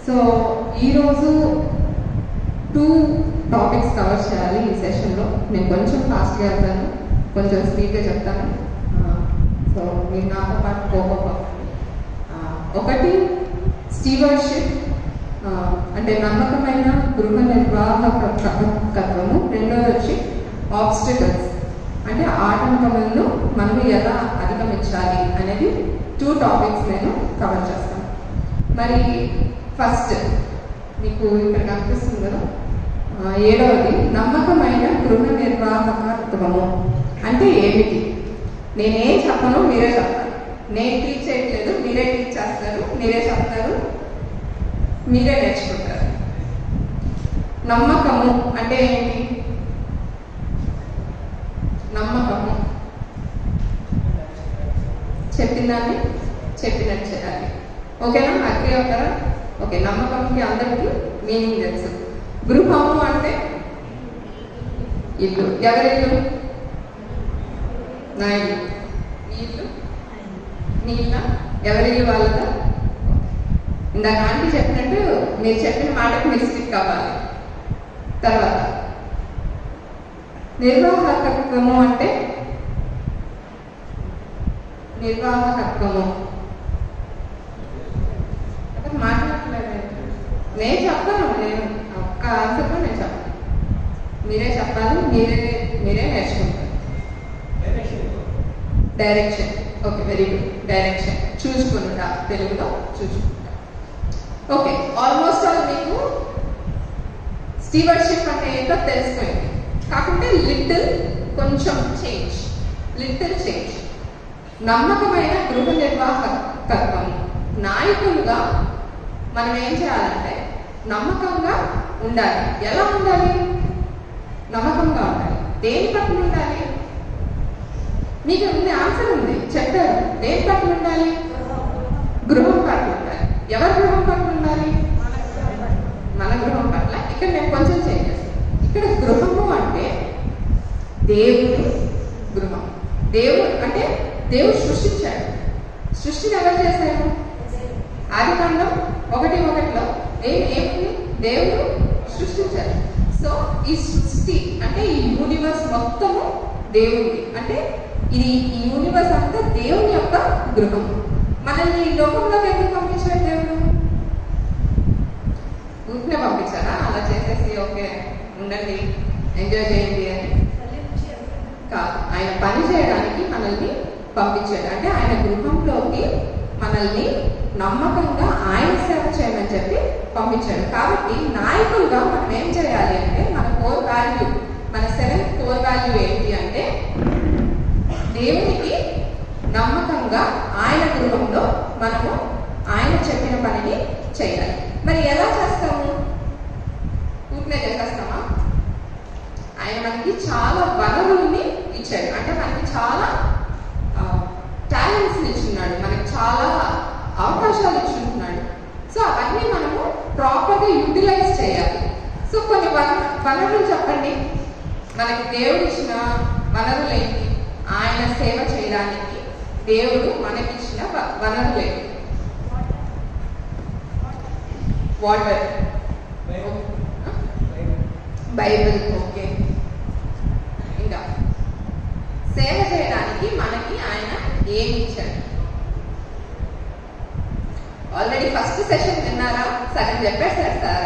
So ఈరోజు two topics cover చేయాలి ఈ సెషన్లో నేను కొంచెం ఫాస్ట్గా వెళ్తాను కొంచెం స్పీడ్గా చెప్తాను సో మీరు నాతో పాటు కోపం ఒకటి స్టీవర్షిప్ అంటే నమ్మకమైన గృహ నిర్వాహకత్వము రెండోది వచ్చి ఆబ్స్టికల్స్ అంటే ఆటంకములను మనం ఎలా అధిగమించాలి అనేది టూ టాపిక్స్ నేను కవర్ చేస్తాను మరి ఫస్ట్ మీకు ఇక్కడ కనిపిస్తుంది కదా ఆ, ఏడవది నమ్మకమైన గృహ నిర్వాహకత్వము అంటే ఏమిటి నేనేం చెప్పను మీరే చెప్తారు నేను టీచ్ చేయట్లేదు మీరే టీచ్ చేస్తారు మీరే చెప్తారు మీరే నేర్చుకుంటారు నమ్మకము అంటే ఏంటి నమ్మకము చెప్పిందాన్ని చెప్పినట్టు చేయాలి ఓకేనా అగ్రి అవుతారా ఓకే నమ్మకంకి అందరికీ మీనింగ్ తెలుసు గృహము అంటే ఇల్లు ఎవరి ఇల్లు నా ఇల్లు నీ ఇల్లు నీ ఇల్లా ఎవరి ఇల్లు వాళ్ళదా ఇందాక ఆంటీ చెప్పినట్టు మీరు చెప్పిన మాటకు మీరు స్టిక్ అవ్వాలి తర్వాత నిర్వాహకత్వము అంటే నిర్వాహకత్వము అక్కడ మాట్లాడలేదు నేను చెప్పను నేను ఒక్క ఆన్సర్లో నేను చెప్పను మీరే చెప్పాలి మీరే మీరే నేర్చుకుంటారు direction okay very good direction చూసుకుంటా తెలుగులో చూసుకుంటా ఓకే ఆల్మోస్ట్ ఆల్ మీకు స్టీవర్షిప్ అంటే ఏంటో తెలిసిపోయింది కాకుంటే లిటిల్ కొంచెం చేంజ్ లిటిల్ చేంజ్ నమ్మకమైన గృహ నిర్వాహకత్వం నాయకులుగా మనం ఏం చేయాలంటే నమ్మకంగా ఉండాలి ఎలా ఉండాలి నమ్మకంగా ఉండాలి దేని పట్ల ఉండాలి మీకు ఉంది ఆన్సర్ ఉంది చెప్పారు దేని పట్ల ఉండాలి గృహం పట్ల ఉండాలి ఎవరి గృహం పట్ల ఉండాలి మన గృహం పట్ల ఇక్కడ నేను కొంచెం చేంజ్ చేస్తాను ఇక్కడ గృహము అంటే దేవుని గృహం దేవుడు అంటే దేవుడు సృష్టించాడు సృష్టిని ఎవరు చేశారు ఆది కాండం ఒకటి ఒకటిలో ఏం ఏముంది దేవుడు సృష్టించాడు సో ఈ సృష్టి అంటే ఈ యూనివర్స్ మొత్తము దేవుడి అంటే ఇది ఈ యూనివర్స్ అంతా దేవుని యొక్క గృహం మనల్ని ఈ లోకంలోకి ఎందుకు పంపించాడు దేవుడు ఊరినే పంపించారా అలా చేసేసి ఓకే ఉండండి ఎంజాయ్ చేయండి అని కాదు ఆయన పని చేయడానికి మనల్ని పంపించాడు అంటే ఆయన గృహంలోకి మనల్ని నమ్మకంగా ఆయన సేవ చేయమని చెప్పి పంపించాడు కాబట్టి నాయకులుగా మనం ఏం చేయాలి అంటే మన కోర్ వాల్యూ మన సెవెంత్ కోర్ వాల్యూ ఏంటి అంటే దేవునికి నమ్మకంగా ఆయన గృహంలో మనము ఆయన చెప్పిన పనిని చేయాలి మరి ఎలా చేస్తాము ఊరినే చేసేస్తామా ఆయన మనకి చాలా వనరుల్ని ఇచ్చాడు అంటే మనకి చాలా టాలెంట్స్ ఇచ్చున్నాడు మనకి చాలా అవకాశాలు ఇచ్చుంటున్నాడు సో అవన్నీ మనము ప్రాపర్గా యూటిలైజ్ చేయాలి సో కొన్ని వన వనరులు చెప్పండి మనకి దేవుడు ఇచ్చిన వనరులు ఏంటి ఆయన సేవ చేయడానికి దేవుడు మనకిచ్చిన వ- వనరులు ఏంటి వాటర్ బైబిల్ ఓకే ఇంకా సేవ చేయడానికి మనకి ఆయన ఏమి ఇచ్చాడు ఆల్రెడీ ఫస్ట్ సెషన్ విన్నారా సగం చెప్పేశారు సార్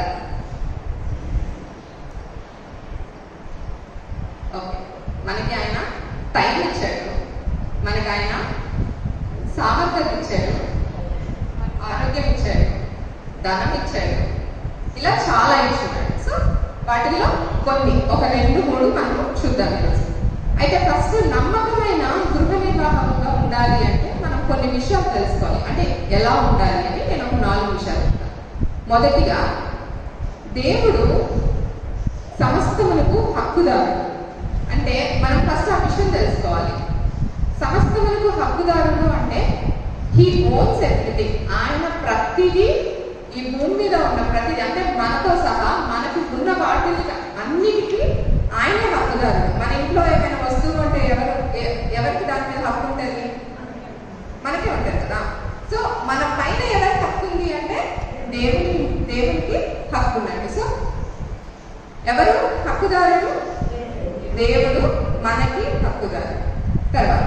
ఓకే మనకి ఆయన టైం ఇచ్చాడు మనకి ఆయన సామర్థ్యం ఇచ్చాడు ఆరోగ్యం ఇచ్చాడు ధనం ఇచ్చాడు ఇలా చాలా ఇచ్చున్నాడు సో వాటిల్లో కొన్ని ఒక రెండు మూడు మనం చూద్దాం ఈరోజు అయితే ఫస్ట్ నమ్మకమైన గృహ నిర్వాహకంగా ఉండాలి అంటే మనం కొన్ని విషయాలు తెలుసుకోవాలి అంటే ఎలా ఉండాలి అని నేను ఒక నాలుగు విషయాలు చెప్తాను మొదటిగా దేవుడు సమస్తములకు హక్కుదారుడు అంటే మనం ఫస్ట్ ఆ విషయం తెలుసుకోవాలి సమస్తములకు హక్కుదారుడు అంటే హీ ఓన్స్ ఎవ్రీథింగ్ ఆయన ప్రతిదీ ఈ భూమి మీద ఉన్న ప్రతిదీ అంటే మనతో సహా మనకి ఉన్న వాటికి అన్నిటికీ ఆయనే హక్కుదారుడు మన ఇంట్లో ఏమైనా వస్తువు ఉంటే ఎవరు ఎ- ఎవరికి దాని మీద హక్కు ఉంటుంది మనకే ఉంటుంది కదా సో మన పైన ఎవరికి హక్కు ఉంది అంటే దేవుని దేవునికి హక్కు ఉందండి సో ఎవరు హక్కుదారులు దేవుడు మనకి హక్కుదారు తర్వాత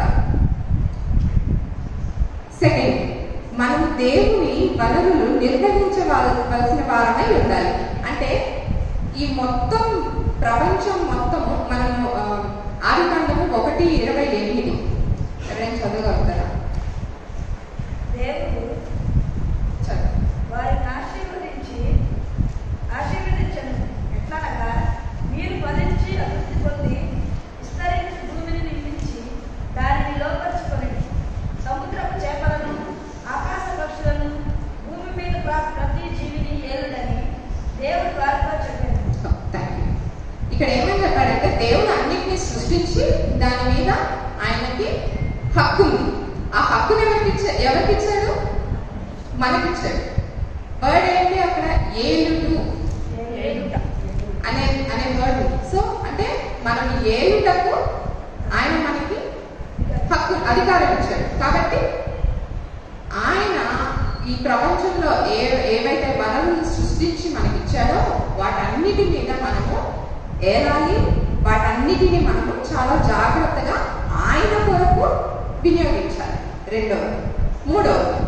సెకండ్ మనం దేవుని వనరులు నిర్వహించవలసిన వారమై ఉండాలి అంటే ఈ మొత్తం ప్రపంచం మొత్తము మనము ఆ, ఆదికాండము ఒకటి ఇరవై ఎనిమిది ఎవరైనా చదవగలుగుతారా దేవుడు చదువు వారిని ఆశీర్వదించి ఆశీర్వదించను ఎట్లనగా మీరు ఫలించి అభివృద్ధి పొంది విస్తరించి భూమిని నిర్మించి దానిని లోపరుచుకొని సముద్రపు చేపలను ఆకాశ పక్షులను భూమి మీద ప్ర- ప్రతి జీవిని ఏలుడని దేవుడు వారితో చెప్పాను థ్యాంక్ యూ ఇక్కడ ఏమని చెప్పాడంటే దేవుడు అన్నిటిని సృష్టించి దాని మీద ఆయనకి హక్కు ఉంది ఆ హక్కుని ఎవరికి ఇచ్చా ఎవరికి ఇచ్చాడు మనకిచ్చాడు వర్డ్ ఏంటి అక్కడ ఏలుడు ఏలుట అనే అనే వర్డ్ ఉంది సో అంటే మనం ఏలుటకు ఆయన మనకి హక్కు అధికారం ఇచ్చాడు కాబట్టి ఆయన ఈ ప్రపంచంలో ఏ ఏవైతే వనరులు సృష్టించి మనకి ఇచ్చాడో వాటన్నిటి మీద మనము ఏలాలి వాటన్నిటిని మనము చాలా జాగ్రత్తగా ఆయన కొరకు వినియోగించాలి రెండవది మూడవది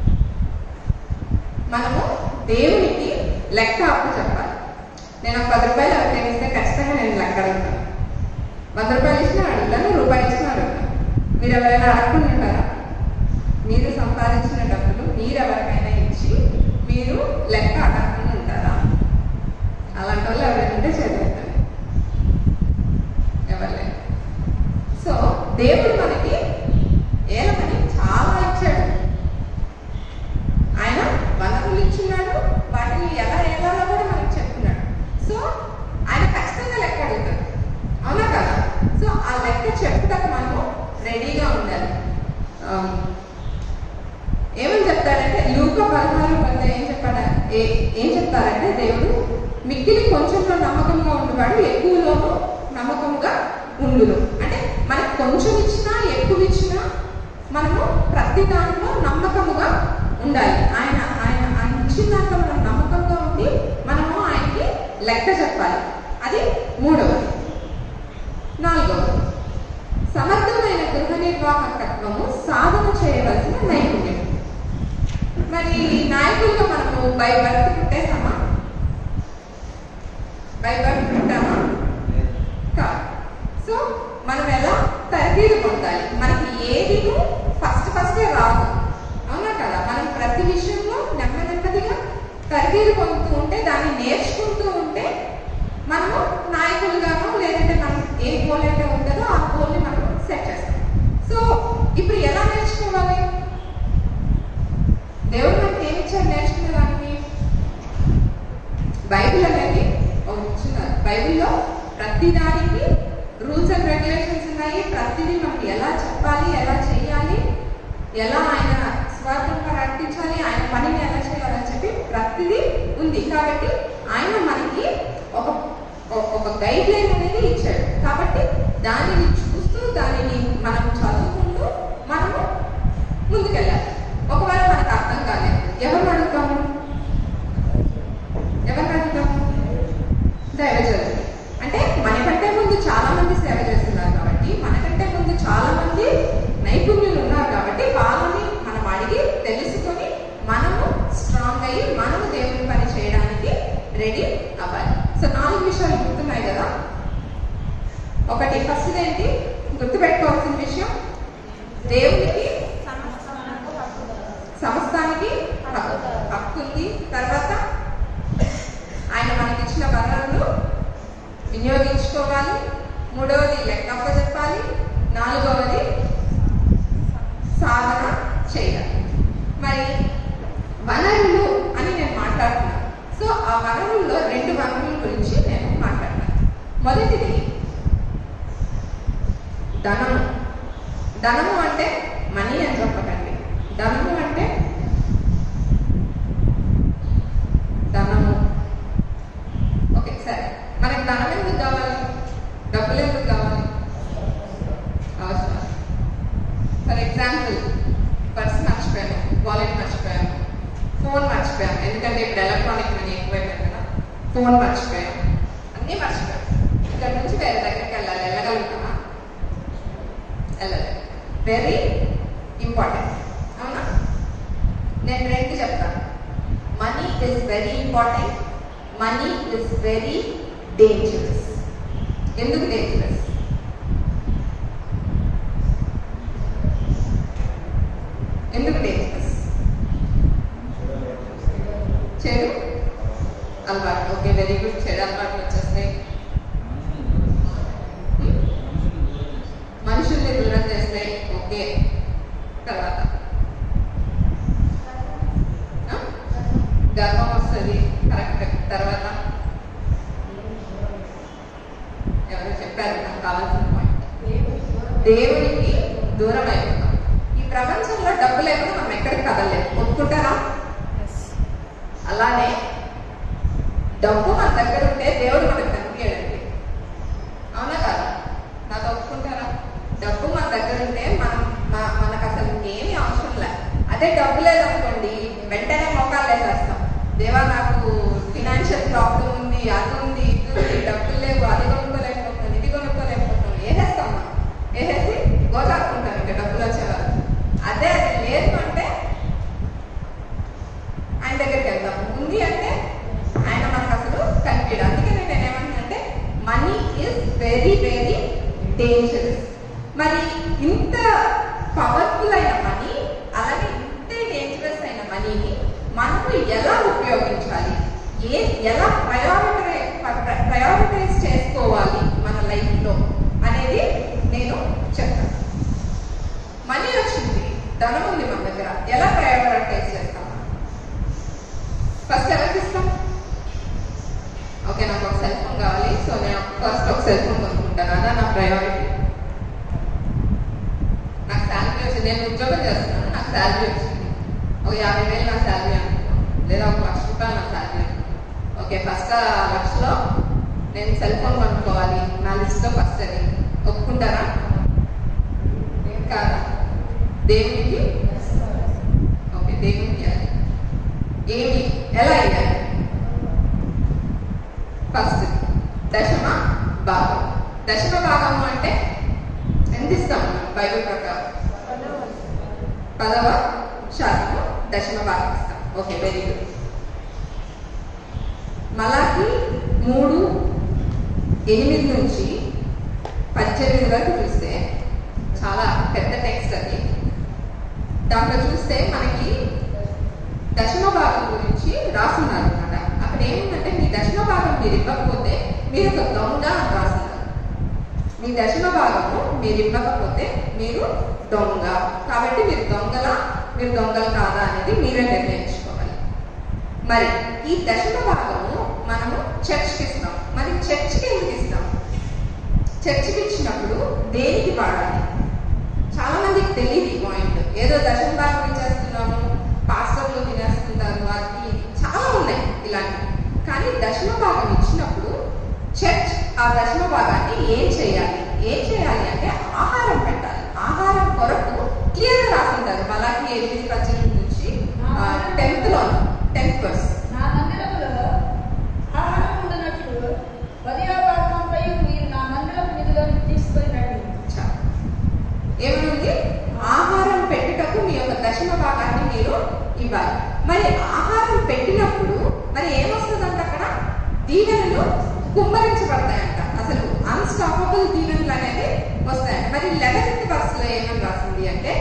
మనము దేవునికి లెక్క అప్పు చెప్పాలి నేను ఒక పది రూపాయలు ఎవరికైనా ఇస్తే ఖచ్చితంగా నేను లెక్క అడుగుతాను వంద రూపాయలు ఇచ్చినా అడుగుతాను రూపాయలు ఇచ్చినా అడుగుతాను మీరు ఎవరైనా అడగకుంటుంటారా మీరు సంపాదించిన డబ్బులు మీరు ఎవరికైనా ఇచ్చి మీరు లెక్క అడగకుండా ఉంటారా అలాంటి వాళ్ళు ఎవరైనా ఉంటే చదివేస్తారు ఎవరు లేరు సో దేవుడు మనకి ఏలమని చాలా ఇచ్చాడు ఆయన వనరులు ఇచ్చున్నాడు వాటిని ఎలా ఏలాలో కూడా మనకు చెప్తున్నాడు సో ఆయన ఖచ్చితంగా లెక్క అడుగుతాడు అవునా కదా సో ఆ లెక్క చెప్పుటకు మనము రెడీగా ఉండాలి ఆమ్, ఏమని చెప్తాడంటే లూక పదహారు పది ఏం చెప్పాడా ఏ ఏం చెప్తారంటే దేవుడు మిక్కిలి కొంచెంలో నమ్మకంగా ఉండేవాడు ఎక్కువలోనూ నమ్మకంగా ఉండును అంటే మనకు కొంచెం ఇచ్చినా ఎక్కువ ఇచ్చినా మనము ప్రతి దాంట్లో నమ్మకముగా ఉండాలి ఆయన ఆయన ఆయన ఇచ్చిన దాంట్లో మనం నమ్మకంగా ఉండి మనము ఆయనకి లెక్క చెప్పాలి అది మూడవది నాలుగవది సమర్థమైన గృహ నిర్వాహకత్వము సాధన చేయవలసిన నైపుణ్యం మరి నాయకులుగా మనము బై బర్త్ పుట్టేసామా బై బర్త్ పుట్టామా కాదు సో మనం ఎలా తరగీదు పొందాలి మనకి ఏది ఫస్ట్ ఫస్టే రాదు అవునా కదా మనం ప్రతి విషయంలో నెమ్మది నెమ్మదిగా తరగీదు పొందుతూ ఉంటే దాన్ని నేర్చుకుంటూ ఉంటే మనము నాయకులుగానో లేదంటే మనం ఏ గోల్ అయితే ఉంటుందో ఆ గోల్ని మనం సెట్ చేస్తాం సో ఇప్పుడు ఎలా నేర్చుకోవాలి దేవుడు మనకి ఏమి ఇచ్చారు నేర్చుకునే దానికి బైబిల్ అనేది ఒక ఇచ్చున్నారు బైబిల్లో ప్రతి దానికి రూల్స్ అండ్ రెగ్యులేషన్స్ ఉన్నాయి ప్రతిదీ మనకి ఎలా చెప్పాలి ఎలా చేయాలి ఎలా ఆయన స్వార్థంగా నడిపించాలి ఆయన పనిని ఎలా చేయాలని చెప్పి ప్రతిదీ ఉంది కాబట్టి ఆయన మనకి ఒక ఒక- ఒక గైడ్ లైన్ అనేది ఇచ్చాడు కాబట్టి దానిని చూస్తూ దానిని మనం చదువుకుంటూ మనము ముందుకెళ్ళాలి ఒకవేళ మనకు అర్థం కాలేదు ఎవరు అడుగుతాము ఎవరిని అడుగుతాము దైవజనులు అంటే మనకంటే ముందు చాలా మంది సేవ చేస్తున్నారు కాబట్టి మనకంటే ముందు చాలా మంది నైపుణ్యులు ఉన్నారు కాబట్టి వాళ్ళని మనం అడిగి తెలుసుకొని మనము స్ట్రాంగ్ అయ్యి మనము దేవుని పని చేయడానికి రెడీ అవ్వాలి సో నాలుగు విషయాలు గుర్తున్నాయి కదా ఒకటి ఫస్ట్ ఏంటి గుర్తుపెట్టుకోవాల్సిన విషయం దేవునికి సమస్తానికి హక్కు హక్కు ఉంది తర్వాత ఆయన మనకి ఇచ్చిన వనరులు వినియోగించుకోవాలి మూడవది లెక్కప్ప చెప్పాలి నాలుగవది సాధన చేయాలి మరి వనరులు అని నేను మాట్లాడుతున్నాను సో ఆ వనరుల్లో రెండు వనరుల గురించి నేను మాట్లాడతాను మొదటిది ధనము ధనము అంటే మనీ అని చెప్పకండి ధనము అంటే ధనము ఓకే సరే మనకి ధనం ఎందుకు కావాలి డబ్బులు ఎందుకు కావాలి అవసరం ఫర్ ఎగ్జాంపుల్ పర్స్ మర్చిపోయాను వాలెట్ మర్చిపోయాను ఫోన్ మర్చిపోయాను ఎందుకంటే ఇప్పుడు ఎలక్ట్రానిక్ మనీ ఫోన్ మర్చిపోయాం అన్నీ మర్చిపోయాం ఇక్కడ నుంచి వేరే దగ్గరికి వెళ్ళాలి వెళ్ళగలుగుతామా వెళ్ళలేదు వెరీ ఇంపార్టెంట్ అవునా నేను రెండు చెప్తాను money is very important money is very dangerous ఎందుకు డేంజరస్ ఎందుకు డేంజరస్ చెడు అలవాటు ఓకే వెరీ గుడ్ చెడు అలవాటు వచ్చేస్తాయి మనుషుల్ని దూరం చేస్తాయి ఓకే తర్వాత ఆ? గర్వం వస్తుంది కరెక్ట్ తర్వాత ఎవరో చెప్పారు నాకు కావాల్సిన పాయింట్ దేవునికి దూరం అయిపోతాం ఈ ప్రపంచంలో డబ్బు లేకుండా మనం ఎక్కడికి కదలలేము ఒప్పుకుంటారా అలానే డబ్బు మన దగ్గర ఉంటే దేవుడు మనకు కనిపించడండి అవునా కదా నాతో ఒప్పుకుంటారా డబ్బు మన దగ్గర ఉంటే మనం మ- మనకు అసలు ఏమీ అవసరం లే అదే డబ్బు లేదనుకోండి వెంటనే మొక్కలు వేసేస్తాం దేవా నాకు ఫినాన్షియల్ ప్రాబ్లం ఉంది అది ఉంది ఇది ఉంది డబ్బులు లేవు అది కొనుక్కోలేకపోతున్నాను ఇది కొనుక్కోలేకపోతున్నాను వేసేస్తాం మనం వేసేసి గోదాకుంటాం ఇంకా డబ్బులు వచ్చేవారు అదే అది లేదు అంటే ఆయన దగ్గరికి వెళ్దాం ఉంది అంటే ఆయన మనకు అసలు కనిపించడు అందుకే నేను ఏమంటున్నానంటే money is very very dangerous మరి ఇంత పవర్ఫుల్ అయిన మనీ అలాగే ఇంతే డేంజరస్ అయిన మనీని మనము ఎలా ఉపయోగించాలి ఏ ఎలా ప్రయారిటై ప్రయారిటైజ్ చేసుకోవాలి మన లైఫ్లో అనేది నేను చెప్తాను మనీ వచ్చింది ధనం ఉంది మన దగ్గర ఎలా ప్రయారిటైజ్ చేస్తాం ఫస్ట్ ఎవరికి ఇస్తాం ఓకే నాకు ఒక సెల్ ఫోన్ కావాలి సో నేను ఫస్ట్ ఒక సెల్ ఫోన్ కొనుక్కుంటాను అదా నా ప్రయారిటీ నాకు శాలరీ వచ్చింది నేను ఉద్యోగం చేస్తున్నాను నాకు శాలరీ వచ్చింది ఒక యాభై వేలు నా శాలరీ అనుకో లేదా ఒక లక్ష రూపాయలు నా శాలరీ ఓకే ఫస్ట్ ఆ లక్షలో నేను సెల్ ఫోన్ కొనుక్కోవాలి నా లిస్ట్లో ఫస్ట్ అది ఒప్పుకుంటారా ఏం కాదా దేవునికి ఓకే దేవునికి ఇవ్వాలి ఏమి ఎలా ఇవ్వాలి ఫస్ట్ దశమ భాగం దశమ భాగము అంటే ఎంత ఇస్తాం మనం బైబిల్ ప్రకారం పదవ శాతము దశమ భాగం ఇస్తాం ఓకే వెరీ గుడ్ మలాకి మూడు ఎనిమిది నుంచి పద్దెనిమిది వరకు చూస్తే చాలా పెద్ద టెక్స్ట్ అది దాంట్లో చూస్తే మనకి దశమ భాగం గురించి రాస్తున్నారు అనమాట అక్కడ ఏముందంటే మీ దశమ భాగం మీరు ఇవ్వకపోతే మీరు ఒక దొంగ అని రాస్తున్నారు మీ దశమ భాగము మీరు ఇవ్వకపోతే మీరు దొంగ కాబట్టి మీరు దొంగల మీరు దొంగలు కాదా అనేది మీరే నిర్ణయించుకోవాలి మరి ఈ దశమ భాగము మనము చర్చ్కి ఇస్తాం మరి చర్చ్కి ఎందుకు ఇస్తాం చర్చ్కి ఇచ్చినప్పుడు దేనికి వాడాలి చాలా మందికి తెలియదు ఈ పాయింట్ ఏదో దశమ భాగం ఇచ్చేస్తున్నాము పాస్టర్లు తినేస్తుంటారు అది ఇది. చాలా ఉన్నాయి ఇలాంటివి కానీ దశమ భాగం ఇచ్చినప్పుడు చర్చ్ ఆ దశమ భాగాన్ని ఏం చేయాలి ఏం చేయాలి అంటే ఆహారం పెట్టాలి ఆహారం కొరకు క్లియర్ గా రాసింటారు మలాకి ఎనిమిది పద్దెనిమిది నుంచి టెన్త్ లో టెన్త్ వర్స్ నా మందిరములో ఆహారం ఉండనట్లు పదివ భాగంపై మీరు నా మందిరపు నిధిలోకి తీసుకొని రండి చాలు. ఏమనుంది ఆహారం పెట్టుటకు మీ యొక్క దశమ భాగాన్ని మీరు ఇవ్వాలి మరి ఆహారం పెట్టినప్పుడు మరి ఏమొస్తుందంట అక్కడ దీవెనలు కుమ్మరించబడతాయంట అసలు అన్స్టాపబుల్ దీవెనలు అనేది వస్తాయంట మరి లెవెన్త్ వర్స్ లో ఏమని రాసింది అంటే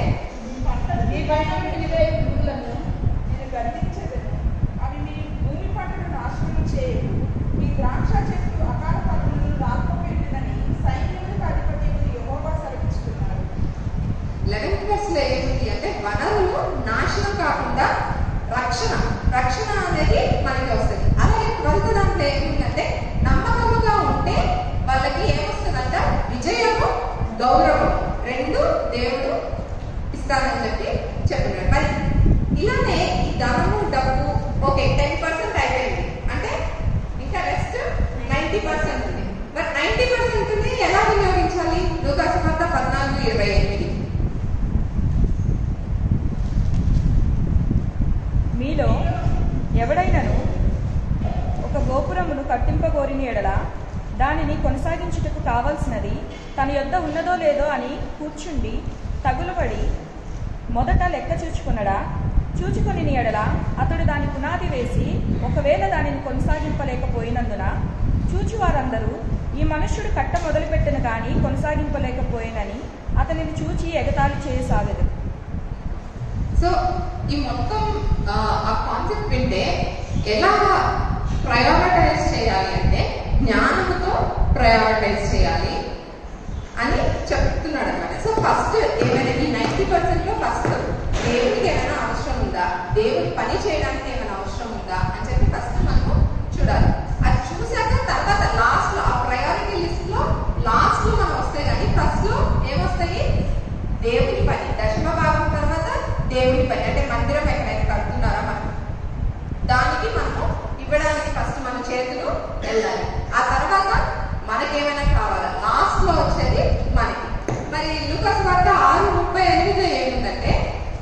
మీ పైన మిగిలే పురుగులను నేను గర్తించదను అవి మీ భూమి పంటను నాశనం చేయు మీ ద్రాక్ష చెట్లు అకాల ఫలములను రాకపోయిందని సైన్యములకు అధిపతి యెహోవా సెలవిస్తున్నారు లెవెన్త్ వర్స్ లో ఏమిటి అంటే వనరులు నాశనం కాకుండా రక్షణ రక్షణ అనేది మనకి వస్తుంది అలాగే ట్వెల్త్ దాంట్లో ఏముందంటే నమ్మకముగా ఉంటే వాళ్ళకి ఏమొస్తుందంట విజయము గౌరవం రెండు దేవుడు ఇస్తానని చెప్పి చెప్పినాడు మరి ఇలానే ఈ ధనము డబ్బు ఓకే టెన్ పర్సెంట్ అయిపోయింది అంటే ఇంకా రెస్ట్ నైంటీ పర్సెంట్ ఉంది మరి నైంటీ పర్సెంట్ ఉంది ఎలా వినియోగించాలి లోకాసువార్త పద్నాలుగు ఇరవై ఎనిమిది మీలో ఎవడైనను ఒక గోపురమును కట్టింపగోరిని ఎడల దానిని కొనసాగించుటకు కావలసినది తన యొద్ద ఉన్నదో లేదో అని కూర్చుండి తగులుబడి మొదట లెక్క చూచుకున్నడా చూచుకొని ఎడల అతడు దాని పునాది వేసి ఒకవేళ దానిని కొనసాగింపలేకపోయినందున చూచువారందరూ ఈ మనుష్యుడు కట్ట మొదలుపెట్టిన కానీ కొనసాగింపలేకపోయినని అతనిని చూచి ఎగతాళి చేయసాగదు సో ఈ మొత్తం ఆ, ఆ కాన్సెప్ట్ వింటే ఎలా ప్రయారిటైజ్ చేయాలి అంటే జ్ఞానముతో ప్రయారిటైజ్ చేయాలి అని చెప్తున్నాడు అనమాట సో ఫస్ట్ ఏమైనా ఈ నైంటీ పర్సెంట్ లో ఫస్ట్ దేవుడికి ఏమైనా అవసరం ఉందా దేవుడి పని చేయడానికి ఏమైనా అవసరం ఉందా అని చెప్పి ఫస్ట్ మనము చూడాలి అది చూసాక తర్వాత లాస్ట్ లో ఆ ప్రయారిటీ లిస్ట్ లో లాస్ట్ లో మనం వస్తాయి కానీ ఫస్ట్ లో ఏమొస్తాయి దేవుడి పని దశమ భాగం తర్వాత దేవుడి పని అంటే మందిరం ఎక్కడైనా కడుతున్నారా మనం దానికి మనము ఇవ్వడానికి ఫస్ట్ మన చేతులు వెళ్ళాలి ఆ తర్వాత మనకేమైనా కావాలా లాస్ట్ లో వచ్చేది మనకి మరి లూకస్ వార్త ఆరు ముప్పై ఎనిమిదిలో ఏముందంటే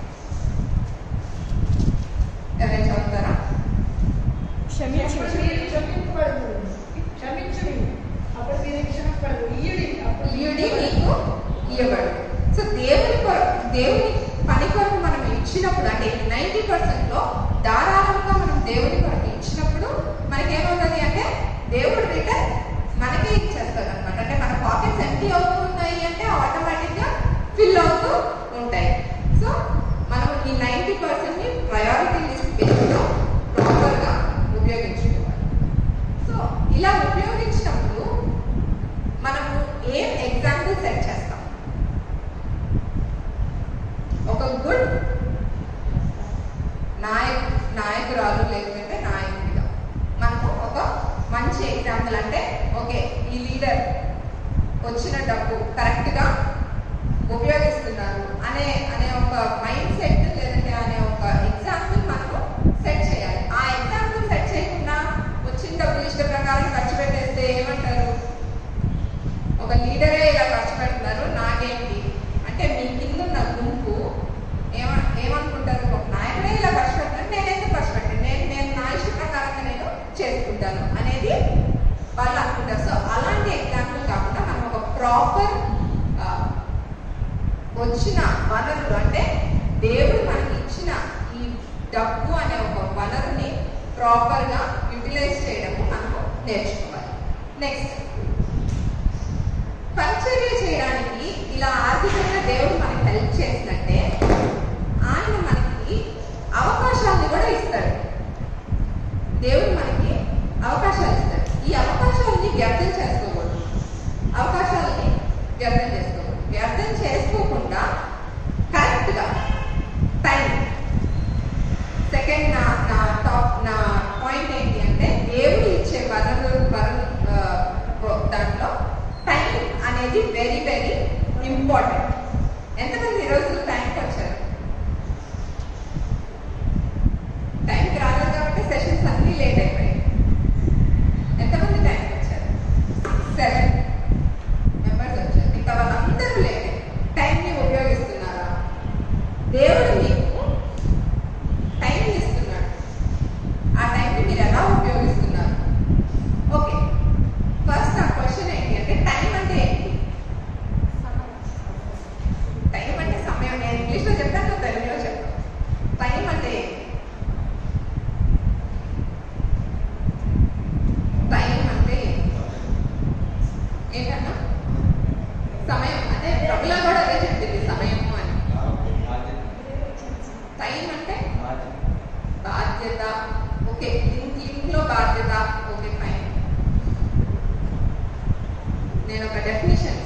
ఎవరైనా చదువుతారా క్షమించు అప్పుడు మీరు క్షమింపబడదు క్షమించుడి అప్పుడు మీరు క్షమింపబడదు ఇయ్యుడి అప్పుడు ఇయుడి నీకు ఇవ్వబడు సో దేవుని కొర- దేవుని పని కొరకు మనం ఇచ్చినప్పుడు అంటే నైంటీ పర్సెంట్ లో ధారాళంగా మనం దేవుని కొరకు ఇచ్చినప్పుడు మనకేమవుతుంది అంటే దేవుడు రిటర్న్ మనకే ఇచ్చేస్తారు అనమాట అంటే మన పాకెట్స్ ఎంటీ అవుతూ ఉన్నాయి అంటే ఆటోమేటిక్ గా ఫిల్ అవుతూ ఉంటాయి సో మనం ఈ నైంటీ పర్సెంట్ ని ప్రయారిటీ లిస్ట్ బేస్లో ప్రాపర్ గా ఉపయోగించుకోవాలి సో ఇలా ఉపయోగించినప్పుడు మనము ఏం ఎగ్జాంపుల్ సెట్ చేస్తాం ఒక గుడ్ నాయక్ నాయకురాలు లేకుంటే నాయకుడిగా మనము ఒక మంచి ఎగ్జాంపుల్ అంటే ఓకే ఈ లీడర్ వచ్చిన డబ్బు కరెక్ట్ గా ఉపయోగిస్తున్నారు అనే అనే ఒక మైండ్ సెట్ లేదంటే అనే ఒక ఎగ్జాంపుల్ మనము సెట్ చేయాలి ఆ ఎగ్జాంపుల్ సెట్ చేయకుండా వచ్చిన డబ్బులు ఇష్ట ప్రకారం ఖర్చు పెట్టేస్తే ఏమంటారు ఒక లీడరే ఇలా ఖర్చు పెడుతున్నారు నాకేంటి అంటే మీ కింద ఉన్న గుంపు ఏమ ఏమనుకుంటారు ఒక నాయకుడే ఇలా ఖర్చు పెడతాను నేను ఎందుకు ఖర్చు పెట్టాను నేను నేను నా ఇష్ట ప్రకారంగా నేను చేసుకుంటాను అనేది వాళ్ళు అనుకుంటారు సో అలాంటి ఎగ్జాంపుల్ కాకుండా మనం ఒక ప్రాపర్ వచ్చిన వనరులు అంటే దేవుడు మనకి ఇచ్చిన ఈ డబ్బు అనే ఒక వనరుని ప్రాపర్ గా యూటిలైజ్ చేయడము మనము నేర్చుకోవాలి నెక్స్ట్ పరిచర్య చేయడానికి ఇలా ఆర్థికంగా దేవుడు మనకి హెల్ప్ చేసినట్టే ఆయన మనకి అవకాశాలను కూడా ఇస్తాడు దేవుడు మనకి అవకాశాలు ఇస్తాడు ఈ అవకాశాలని వ్యర్థం చేసుకోకూడదు అవకాశాలని వ్యర్థం చేసుకోకూడదు వ్యర్థం చేసుకోకుండా కరెక్ట్గా టైం సెకండ్ నా నా టాప్ నా పాయింట్ ఏంటి అంటే దేవుడు ఇచ్చే వనరు వనరు ఆ, ప్రో- దాంట్లో టైం అనేది వెరీ వెరీ ఇంపార్టెంట్ ఎంతమంది ఈరోజు టైంకి వచ్చారు టైంకి రాలేదు కాబట్టి సెషన్స్ అన్నీ లేట్ అయిపోయాయి ఎంతమంది టైంకి వచ్చారు సెవెన్ మెంబర్స్ వచ్చారు ఇంకా వాళ్ళందరూ లేట్ టైంని ఉపయోగిస్తున్నారా దేవుడు మీకు టైం ఇస్తున్నాడు ఆ టైంని మీరు ఎలా ఉపయోగిస్తున్నారు ఓకే ఫస్ట్ నా క్వశ్చన్ ఏంటి అంటే టైం అంటే ఏంటి టైం అంటే సమయం నేను ఇంగ్లీష్లో చెప్తాను నువ్వు తెలుగులో చెప్తాను టైం అంటే ఏంటి టైం అంటే ఏంటి? ఏంటన్నా సమయం అంటే ప్రభులా కూడా అదే చెప్పింది సమయము అని టైం అంటే బాధ్యత ఓకే లింక్ లింక్ లో బాధ్యత ఓకే ఫైన్ నేను ఒక డెఫినేషన్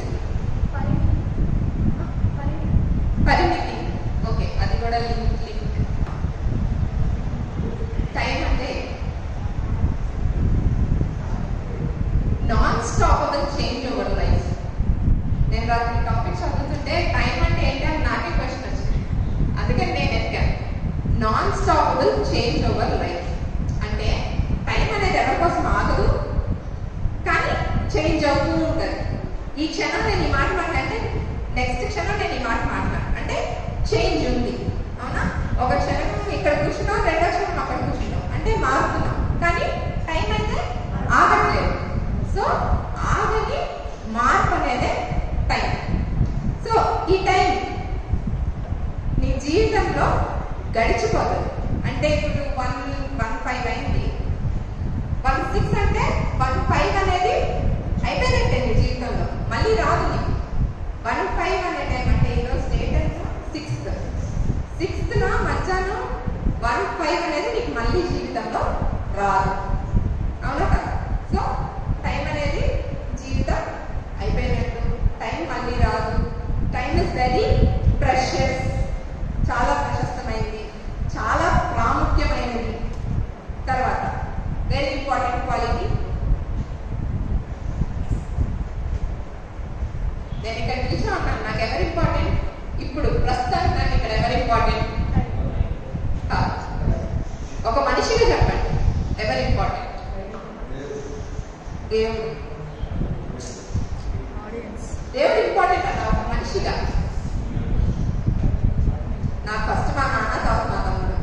పరిమితి ఓకే అది కూడా లింక్ లింక్ టైం అంటే non stoppable change over life నేను రాత్రి టాపిక్ చదువుతుంటే టైం అంటే ఏంటి అని నాకే క్వశ్చన్ వచ్చింది అందుకని నేను ఎత్తాను non stoppable change over life అంటే టైం అనేది ఎవరి కోసం ఆగదు కానీ చేంజ్ అవుతూ ఉంటుంది ఈ క్షణం నేను ఈ మాట మాట్లాడితే నెక్స్ట్ క్షణం నేను ఈ మాట మాట్లాడు అంటే చేంజ్ ఉంది అవునా ఒక క్షణం ఇక్కడ కూర్చున్నాం రెండో క్షణం అక్కడ కూర్చున్నాం అంటే మారుతున్నాం కానీ టైం అయితే ఆగడం అంటే ఇప్పుడు వన్ వన్ ఫైవ్ అయింది వన్ సిక్స్ అంటే వన్ ఫైవ్ అనేది అయిపోయినట్టే నీ జీవితంలో మళ్ళీ రాదు నీకు వన్ ఫైవ్ అనే టైం అంటే ఈరోజు డేట్ ఎంత సిక్స్త్ సిక్స్త్న మధ్యాహ్నం వన్ ఫైవ్ అనేది నీకు మళ్ళీ జీవితంలో రాదు అవునా కదా సో టైం అనేది జీవితం అయిపోయినట్టు టైం మళ్ళీ రాదు టైం ఇస్ వెరీ ప్రెషియస్ చాలా ప్రశస్తమైనది చాలా ప్రాముఖ్యమైనది తర్వాత వెరీ ఇంపార్టెంట్ క్వాలిటీ నేను ఇక్కడ నిల్చొని ఉన్నాను నాకు ఎవరు ఇంపార్టెంట్ ఇప్పుడు ప్రస్తుతానికి నాకు ఇక్కడ ఎవరు ఇంపార్టెంట్ కాదు ఒక మనిషిగా చెప్పండి ఎవరు ఇంపార్టెంట్ దేవుడు దేవుడు ఇంపార్టెంట్ అన్న ఒక మనిషిగా నాకు ఫస్ట్ మా నాన్న తర్వాత మా తమ్ముడు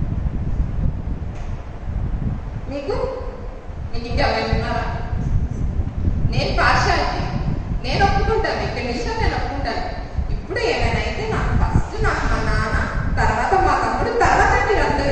మీకు మీకు ఇంకెవరైనా ఉన్నారా నేను పార్షాలిటీ నేను ఒప్పుకుంటాను ఇక్కడ నిమిషం నేను ఒప్పుకుంటాను ఇప్పుడు ఏమైనా అయితే నాకు ఫస్ట్ నాకు మా నాన్న తర్వాత మా తమ్ముడు తర్వాత మీరందరూ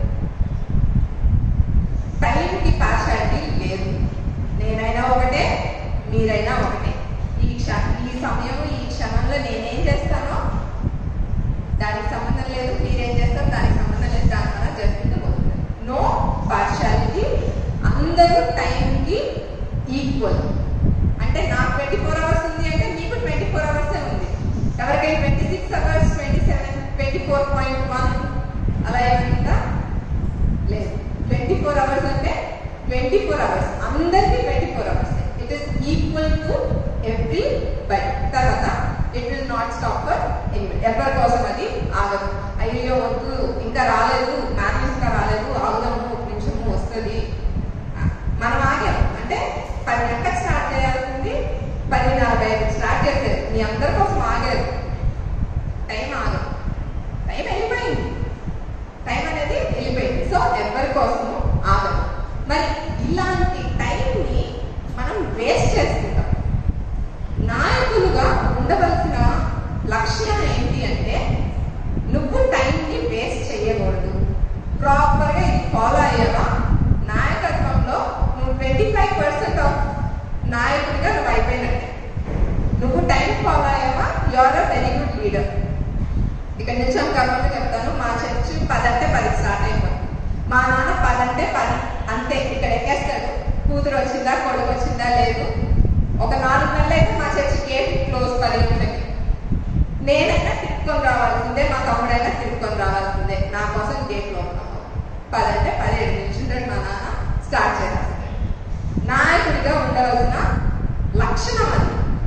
టైంకి పార్షాలిటీ లేదు నేనైనా ఒకటే మీరైనా ఒకటే ఈ క్ష ఈ సమయం ఈ క్షణంలో నేనేం చేస్తానో దానికి సంబంధం లేదు మీరేం చేస్తారు దానికి సంబంధం లేదు దాని ద్వారా చేసుకుంటూ పోతుంది నో పార్షాలిటీ అందరూ టైంకి ఈక్వల్ అంటే నాకు ట్వంటీ ఫోర్ అవర్స్ ఉంది అంటే మీకు ట్వంటీ ఫోర్ అవర్సే ఉంది ఎవరికైనా twenty six hours twenty seven twenty four point one అలా ఏమైందా లేదు ట్వంటీ ఫోర్ అవర్స్ అంటే ట్వంటీ ఫోర్ అవర్స్ అందరికీ twenty four hours it is equal to every by తర్వాత it will not stop for ఎవరి కోసం అది ఆగదు అయ్యో వద్దు ఇంకా రాలేదు మ్యాథ్స్ ఇంకా రాలేదు ఆగుదాము ఒక నిమిషము వస్తుంది మనం ఆగాము అంటే పది గంటలకు స్టార్ట్ చేయాల్సింది పది నలభై ఐదుకి స్టార్ట్ చేసేది మీ అందరి కోసం ఆగారు టైం ఆగదు టైం వెళ్ళిపోయింది టైం అనేది వెళ్ళిపోయింది సో ఎవరి కోసము ఆగదు మరి ఇలాంటి టైంని మనం వేస్ట్ చేసుకుంటాం నాయకులుగా ఉండవలసిన లక్షణం ఏంటి అంటే నువ్వు టైంని వేస్ట్ చేయకూడదు ప్రాపర్గా ఇది ఫాలో అయ్యావా నాయకత్వంలో నువ్వు ట్వంటీ ఫైవ్ పర్సెంట్ ఆఫ్ నాయకుడిగా నువ్వు అయిపోయినట్టే నువ్వు టైం ఫాలో అయ్యావా you are a very good leader ఇక్కడ నుంచి ఒక గర్వంగా చెప్తాను మా చర్చ్ పది అంటే పది స్టార్ట్ అయిపోయింది మా నాన్న పది అంటే పది అంతే ఇక్కడ ఎక్కేస్తాడు కూతురు వచ్చిందా కొడుకు వచ్చిందా లేదు ఒక నాలుగు నెలలు అయితే మా చర్చ్ గేట్ క్లోజ్ పది గంటలకి నేనైనా తిరుక్కొని రావాల్సిందే మా తమ్ముడైనా తిరుక్కొని రావాల్సిందే నా కోసం గేట్ లోపల పది అంటే పదిహేడు నిల్చుంటాడు మా నాన్న స్టార్ట్ చేస్తాడు నాయకుడిగా ఉండవలసిన లక్షణం అది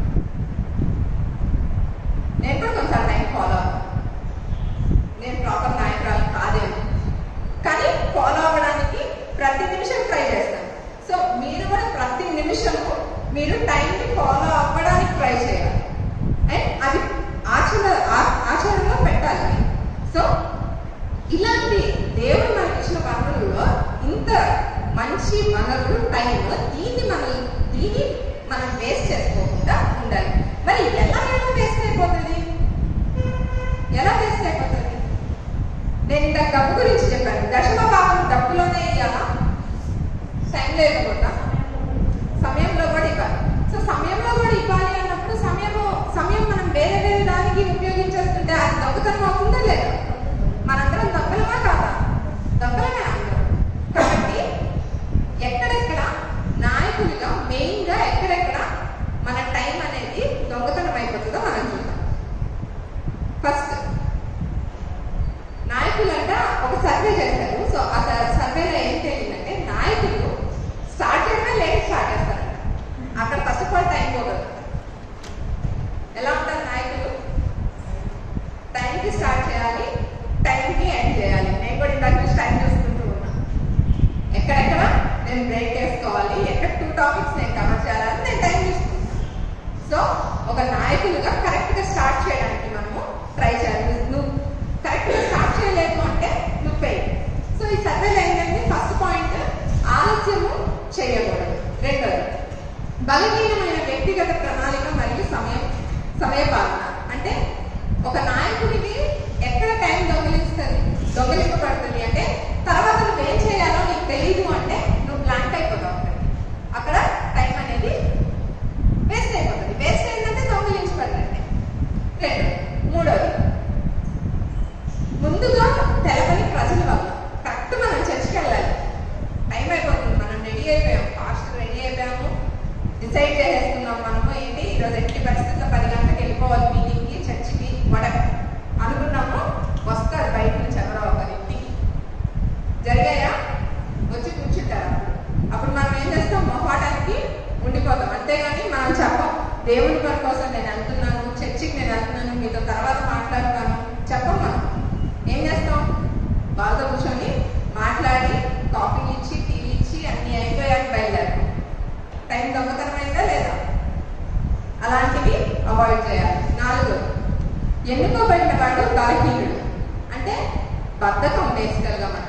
నేను కూడా కొంచెం టైం ఫాలో అవ్వాలి నేను ప్రాపర్ నాయకురాలు కాదేమో కానీ ఫాలో అవ్వడానికి ప్రతి నిమిషం ట్రై చేస్తాను సో మీరు కూడా ప్రతి నిమిషము మీరు టైంని ఫాలో అవ్వడానికి ట్రై చేయాలి అండ్ అది ఆచరణ ఆ- ఆచరణలో పెట్టాలి సో ఇలాంటి దేవుడు మనకి ఇచ్చిన వనరుల్లో ఇంత మంచి వనరులు టైం దీన్ని మనం దీన్ని మనం వేస్ట్ చేసుకోకుండా ఉండాలి మరి ఎలా ఎలా వేస్ట్ అయిపోతుంది ఎలా వేస్ట్ అయిపోతుంది నేను ఇంత డబ్బు గురించి చెప్పాను దశమ భాగం డబ్బులోనే ఇవ్వాలా టైం లేకపోతా సమయంలో కూడా ఇవ్వాలి సో సమయంలో కూడా ఇవ్వాలి అన్నప్పుడు సమయము సమయం మనం వేరే వేరే దానికి ఉపయోగించేస్తుంటే అది దొంగతనం అవుతుందా లేదా మనందరం దొంగలమా కాదా దొంగలమే అందరం కాబట్టి ఎక్కడెక్కడ నాయకులుగా మెయిన్గా ఎక్కడెక్కడ మన టైం అనేది దొంగతనం అయిపోతుందో మనం చూద్దాం ఫస్ట్ నాయకులంట ఒక సర్వే చేశారు సో ఆ సర్వేలో ఏం తెలియదంటే నాయకులు స్టార్ట్ చేయడమే లేట్ స్టార్ట్ చేస్తారంట అక్కడ ఫస్ట్ ఆఫ్ ఆల్ టైం పోగలరు ఎలా ఉంటారు నాయకులు టైంకి స్టార్ట్ చేయాలి టైంకి ఎండ్ చేయాలి నేను కూడా ఇందాక నుంచి టైం చూసుకుంటూ ఉన్నా ఎక్కడెక్కడ నేను బ్రేక్ వేసుకోవాలి ఎక్కడ టూ టాపిక్స్ నేను కవర్ చేయాలని నేను టైం చూసుకుంటాను సో ఒక నాయకులుగా కరెక్ట్గా స్టార్ట్ చేయడానికి మనము ట్రై చేయాలి నువ్వు- నువ్వు కరెక్ట్గా స్టార్ట్ చేయలేదు అంటే నువ్వు ఫెయిల్ సో ఈ సర్వేలో ఏంటంటే ఫస్ట్ పాయింట్ ఆలస్యము చేయకూడదు రెండోది బలహీనమైన వ్యక్తిగత ప్రణాళిక మరియు సమయం సమయపాలన అంటే ఒక నాయకుడికి ఎక్కడ టైం దొంగిలిస్తుంది దొంగిలింపబడుతుంది అంటే జరిగాయా వచ్చి కూర్చుంటారు అప్పుడు మనం ఏం చేస్తాం మొహాటానికి ఉండిపోతాం అంతేగాని మనం చెప్పం దేవుని పని కోసం నేను వెళ్తున్నాను చర్చికి నేను వెళ్తున్నాను మీతో తర్వాత మాట్లాడతాను చెప్పం మనం ఏం చేస్తాం వాళ్ళతో కూర్చొని మాట్లాడి కాఫీ ఇచ్చి టీ ఇచ్చి అన్ని అయిపోయాక బయలుదేరుతాం టైం దొంగతనమైందా లేదా అలాంటివి అవాయిడ్ చేయాలి నాలుగు ఎన్నుకోబడిన వాడు బలహీనుడు అంటే బద్ధకం బేసికల్గా మనకి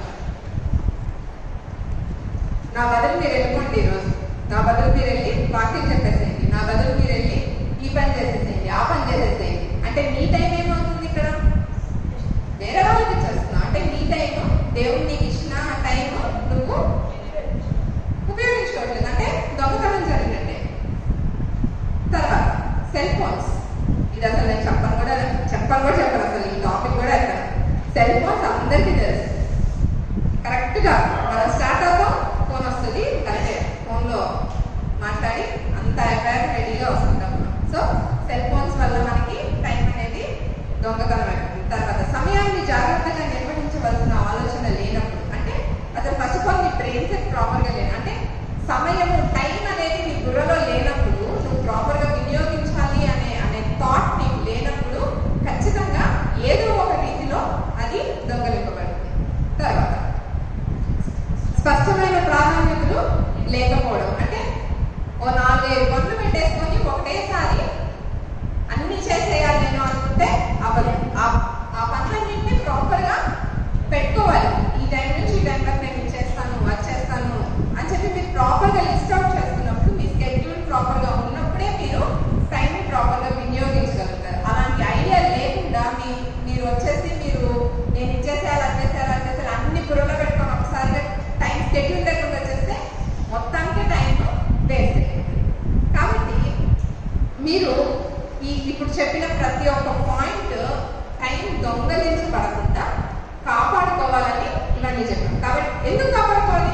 నా బదులు మీరు వెళ్ళిపోండి ఈరోజు నా బదులు మీరు వెళ్ళి వాక్యం చెప్పేసేయండి నా బదులు మీరు వెళ్ళి ఈ పని చేసేసేయండి ఆ పని చేసేసేయండి అంటే నీ టైం ఏమవుతుంది ఇక్కడ వేరే వాళ్ళకి ఇచ్చేస్తున్నావు అంటే నీ టైం దేవుడు నీకు ఇచ్చిన టైం నువ్వు ఉపయోగించుకోవట్లేదు అంటే దొంగతనం జరిగినట్టే తర్వాత సెల్ ఫోన్స్ ఇది అసలు నేను చెప్పను కూడా చెప్పను కూడా చెప్పను అసలు ఈ టాపిక్ కూడా ఎక్కడ సెల్ ఫోన్స్ అందరికీ తెలుసు కరెక్ట్గా మనం స్టార్ట్ అవుతాం ఫోన్ వస్తుంది కరెక్టే ఫోన్లో మాట్లాడి అంత అయిపోయాక రెడీగా వస్తుంటాం సో సెల్ ఫోన్స్ వల్ల మనకి టైం అనేది దొంగతనం అయిపోతుంది తర్వాత సమయాన్ని జాగ్రత్తగా నిర్వహించవలసిన ఆలోచన లేనప్పుడు అంటే అసలు ఫస్ట్ ఆఫ్ ఆల్ నీ బ్రెయిన్ సెట్ ప్రాపర్గా లేదు అంటే సమయము టైం అనేది నీ బుర్రలో లేనప్పుడు నువ్వు ప్రాపర్గా వినియోగించాలి అనే అనే థాట్ నీకు లేనప్పుడు ఖచ్చితంగా ఏదో ఒక రీతిలో అది దొంగలింపబడుతుంది తర్వాత స్పష్టమైన ప్రాధాన్యతలు లేకపోవడం అంటే ఓ నాలుగైదు పనులు పెట్టేసుకొని ఒకటేసారి అన్ని చేసేయాలి నేను అనుకుంటే అవ్వదు ఆ ఆ పనులన్నింటినీ ప్రాపర్గా పెట్టుకోవాలి ఈ టైం నుంచి ఈ టైం వరకు నేను ఇది చేస్తాను అది చేస్తాను అని చెప్పి మీరు ప్రాపర్గా లిస్ట్ అవుట్ చేసుకున్నప్పుడు మీ స్కెడ్యూల్ ప్రాపర్గా ఉన్నప్పుడే మీరు టైంని ప్రాపర్గా వినియోగించగలుగుతారు అలాంటి ఐడియా లేకుండా మీ మీరు వచ్చేసి మీరు నేను ఇది చేసేయాలి అది చేసేయాలి అది చేసేయాలి అన్ని బుర్రలో పెట్టుకొని ఒకసారిగా టైం షెడ్యూల్ లేకుండా చేస్తే మొత్తానికి టైం వేస్ట్ అయిపోతుంది కాబట్టి మీరు ఈ ఇప్పుడు చెప్పిన ప్రతి ఒక్క పాయింట్ టైం దొంగలించబడకుండా కాపాడుకోవాలని ఇవన్నీ చెప్పాను కాబట్టి ఎందుకు కాపాడుకోవాలి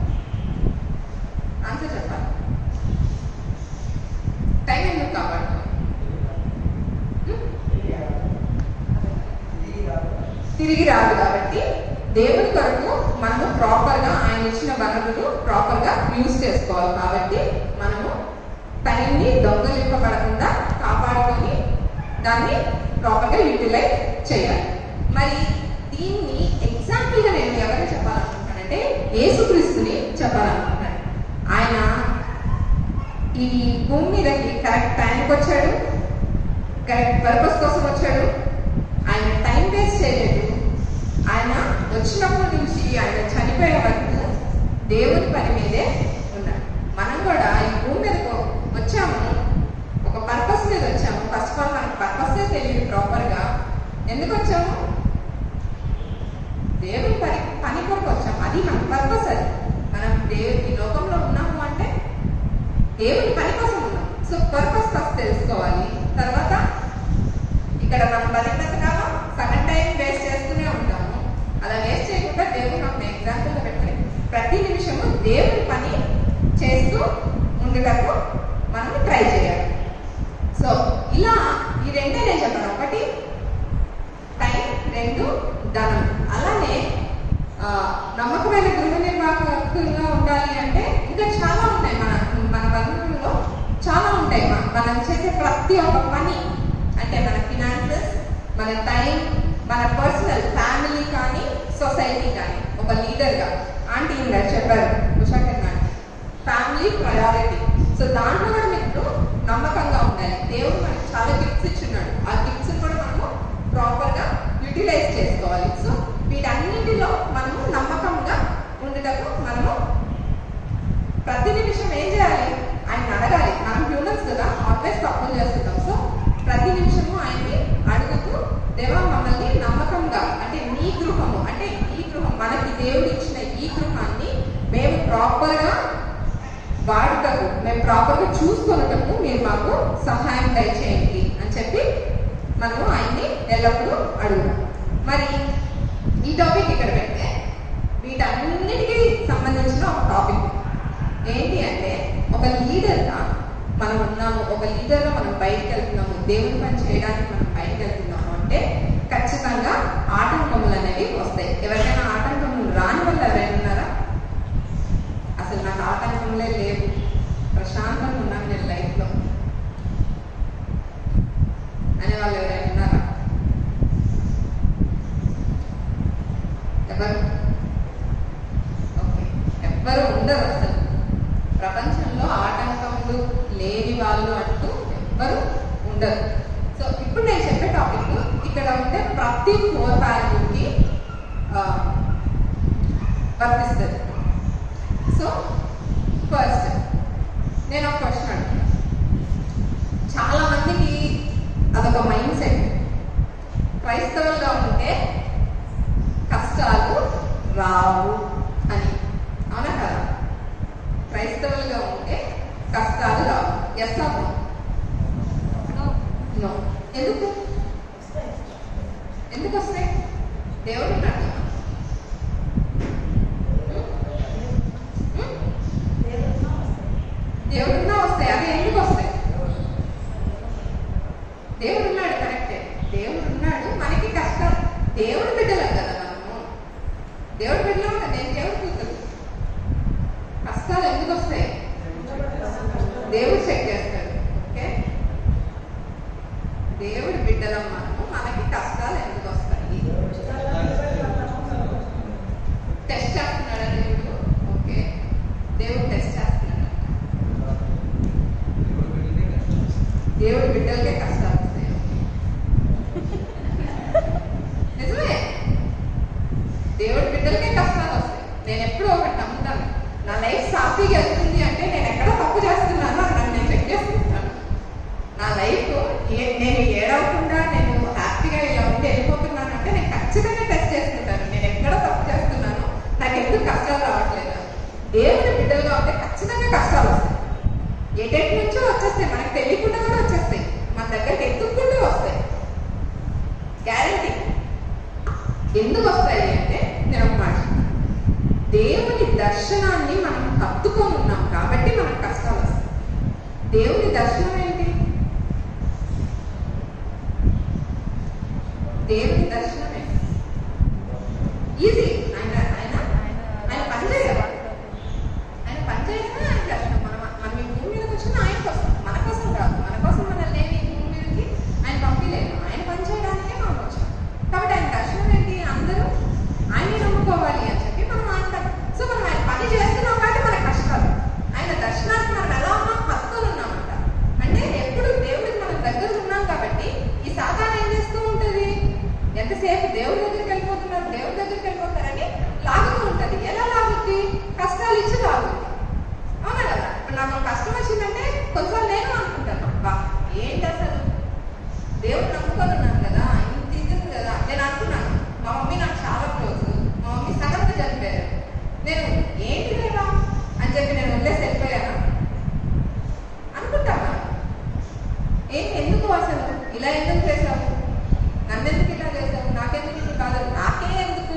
ఆన్సర్ చెప్పాలి టైం ఎందుకు కాపాడుకోవాలి హ్మ్? తిరిగి రాదు కాబట్టి దేవుని కొరకు మనము ప్రాపర్ గా ఆయన ఇచ్చిన వనరులు ప్రాపర్ గా యూజ్ చేసుకోవాలి కాబట్టి మనము టైంని దొంగలింపబడకుండా కాపాడుకొని దాన్ని ప్రాపర్ గా యూటిలైజ్ చేయాలి మరి దీన్ని ఎగ్జాంపుల్ గా నేను ఎవరిని చెప్పాలనుకుంటానంటే యేసుక్రీస్తుని చెప్పాలనుకుంటాను ఆయన ఈ భూమి మీదకి కరెక్ట్ టైంకి వచ్చాడు కరెక్ట్ పర్పస్ కోసం వచ్చాడు ఆయన టైం వేస్ట్ చేయలేదు ఆయన వచ్చినప్పటి నుంచి ఆయన చనిపోయే వరకు దేవుని పని మీదే ఉన్నాడు మనం కూడా ఈ భూమి మీదకు వచ్చాము ఒక పర్పస్ మీద వచ్చాము ఫస్ట్ ఆఫ్ ఆల్ మనకు పర్పసే తెలియదు ప్రాపర్గా ఎందుకు వచ్చాము దేవుని పని పని కొరకు వచ్చాము అది మన పర్పస్ అది మనం దేవు ఈ లోకంలో ఉన్నాము అంటే దేవుని పని కోసం ఉన్నాం సో పర్పస్ ఫస్ట్ తెలుసుకోవాలి తర్వాత ఇక్కడ మనం బతికినంత కాలం సగం టైం వేస్ట్ చేస్తూనే ఉంటాము అలా వేస్ట్ చేయకుండా దేవుడు నాకు ఎగ్జాంపుల్ పెట్టుకుని ప్రతి నిమిషము దేవుని పని చేస్తూ ఉండటకు మనం ట్రై చేయాలి సో ఇలా ఈ రెండే నేను చెప్పాను ఒకటి టైం రెండు ధనం అలానే ఆ, నమ్మకమైన గృహ నిర్వాహకులుగా ఉండాలి అంటే ఇంకా చాలా ఉన్నాయి మన మన వనరులలో చాలా ఉంటాయి మన- మనం చేసే ప్రతి ఒక్క పని అంటే మన ఫినాన్సెస్ మన టైం మన పర్సనల్ ఫ్యామిలీ కానీ సొసైటీ కానీ ఒక లీడర్గా ఆంటీ గారు చెప్పారు ఉషాకర్ గారు ఫ్యామిలీ ప్రయారిటీ సో దాంట్లో కూడా మీరు నమ్మకంగా ఉండాలి దేవుడు మనకి చాలా గిఫ్ట్స్ ఇచ్చున్నాడు ఆ గిఫ్ట్స్ కూడా మనము ప్రాపర్గా యూటిలైజ్ చేసుకోవాలి సో వీటన్నిటిలో మనము నమ్మకంగా ఉండటకు మనము ప్రతి నిమిషం ఏం చేయాలి ఆయన అడగాలి మనం హ్యూమన్స్ కదా ఆల్వేస్ తప్పులు చేస్తుంటాం సో ప్రతి నిమిషము ఆయన్ని అడుగుతూ దేవా మమ్మల్ని నమ్మకంగా అంటే నీ గృహము అంటే ఈ గృహం మనకి దేవుడు ఇచ్చిన ఈ గృహాన్ని మేము ప్రాపర్గా వాడుటకు మేము ప్రాపర్గా చూసుకొనుటకు మీరు మాకు సహాయం దయచేయండి అని చెప్పి మనము ఆయన్ని ఎల్లప్పుడూ అడుగుతాం మరి ఈ టాపిక్ ఇక్కడ పెడితే వీటన్నిటికీ సంబంధించిన ఒక టాపిక్ ఏంటి అంటే ఒక లీడర్గా మనం ఉన్నాము ఒక లీడర్గా మనం బయటకు వెళ్తున్నాము దేవుని పని చేయడానికి మనం బయటకు వెళ్తున్నాము అంటే ఖచ్చితంగా ఆటంకములు అనేవి వస్తాయి ఎవరికైనా ఆటంకములు రాని వల్ల ఓకే ఎవ్వరు ఉండరు అసలు ప్రపంచంలో ఆటంకములు లేని వాళ్ళు అంటూ ఎవ్వరు ఉండరు సో ఇప్పుడు నేను చెప్పే టాపిక్ ఇక్కడ ఉంటే ప్రతి ఫోర్ వాల్యూకి వర్తిస్తుంది సో ఫస్ట్ నేను ఒక క్వశ్చన్ అడుగుతాను చాలా మందికి అదొక మైండ్ సెట్ క్రైస్తవులుగా ఉంటే కష్టాలు రావు అని అవునా కదా క్రైస్తవులుగా ఉంటే కష్టాలు రావు ఎస్ నో నో ఎందుకు ఎందుకు వస్తాయి దేవుడు ఉన్నాడు కదా. ఉం? ఉం? దేవుడున్నా వస్తాయి అవి ఎందుకు వస్తాయి దేవుడు ఉన్నాడు కరెక్టే దేవుడు ఉన్నాడు మనకి కష్టం దేవుడు బిడ్డలం కదా మనము దేవుడు బిడ్డలం కదా నేను దేవుడు కూతురు కష్టాలు ఎందుకు వస్తాయి దేవుడు చెక్ చేస్తాడు ఓకే దేవుడి బిడ్డలం మనము మనకి కష్టాలు ఎందుకు వస్తాయి టెస్ట్ చేస్తున్నాడా దేవుడు ఓకే దేవుడు టెస్ట్ చేస్తున్నాడు దేవుడి బిడ్డలకే కష్టాలు వస్తాయి నిజమే దేవుడి బిడ్డలకే కష్టాలు వస్తాయి నేను ఎప్పుడూ ఒకటి నమ్ముతాను నా లైఫ్ సాఫీగా వెళ్తుంది అంటే నేను ఎక్కడ తప్పు చేస్తున్నానో అని నన్ను నేను చెక్ చేసుకుంటాను నా లైఫ్ ఏ- నేను ఏడవకుండా నేను హ్యాపీగా ఇలా ఉండి వెళ్ళిపోతున్నాను అంటే నేను ఖచ్చితంగా టెస్ట్ చేసుకుంటాను నేను ఎక్కడ తప్పు చేస్తున్నాను నాకు ఎందుకు కష్టాలు రావట్లేదు దేవుడి బిడ్డలుగా ఉంటే ఖచ్చితంగా కష్టాలు వస్తాయి ఎటెట్ నుంచో వచ్చేస్తాయి మనకు తెలియకుండా కూడా వచ్చేస్తాయి మన దగ్గరికి ఎత్తుక్కుంటూ వస్తాయి గ్యారంటీ ఎందుకు వస్తాయి అంటే నేను ఒక మాట చెప్తాను. దేవుని దర్శనాన్ని మనం హత్తుకొని ఉన్నాం కాబట్టి మనకు కష్టాలు వస్తాయి దేవుని దర్శనం ఏంటి దేవుని దర్శనం ఏంటి ఈజీ ఆయన ఆయన ఆయన పని చేసేవాడు ఆయన పని చేయడమే ఆయన దర్శనం మనం మనం ఈ భూమి మీదకి వచ్చిన ఆయన కోసం మన కోసం కాదు మన కోసం మనల్ని ఏమి ఈ భూమి మీదకి ఆయన పంపించలేదు ఆయన పని చేయడానికే మనం వచ్చాం కాబట్టి ఆయన దర్శనం ఏంటి అందరూ ఆయన్ని నమ్ముకోవాలి అని చెప్పి మనం ఆయన సో మనం ఆయన పని చేస్తున్నాం కాబట్టి మన కష్టాలు ఆయన దర్శనానికి మనం ఎలా ఉన్నాం హత్తులు ఉన్నామంట అంటే ఎప్పుడు దేవుడికి మనం దగ్గర ఉన్నాం కాబట్టి ఈ సాతాన్ ఏం చేస్తూ ఉంటుంది ఎంతసేపు దేవుడి దగ్గరికి వెళ్ళిపోతున్నారు దేవుడి దగ్గరికి వెళ్ళిపోతారని లాగుతూ ఉంటది ఎలా లాగుద్ది కష్టాలు ఇచ్చి లాగుద్ది అవునా కదా ఇప్పుడు నాకు ఒక కష్టం వచ్చిందంటే కొంచెం నేను అనుకుంటాను బా ఏంటి అసలు దేవుడు నమ్ముకొని ఉన్నాను కదా ఇంత ఇది ఉంది కదా నేను అనుకున్నాను మా మమ్మీ నాకు చాలా క్లోజ్ మా మమ్మీ సడన్గా చనిపోయారు నేను ఏంటి లేదా అని చెప్పి నేను వదిలేసి వెళ్ళిపోయాను అనుకుంటాను ఏంటి ఎందుకు అసలు ఇలా ఎందుకు చేశావు నన్ను ఎందుకు ఇలా చేశావు నాకెందుకు ఇది కాదు నాకే ఎందుకు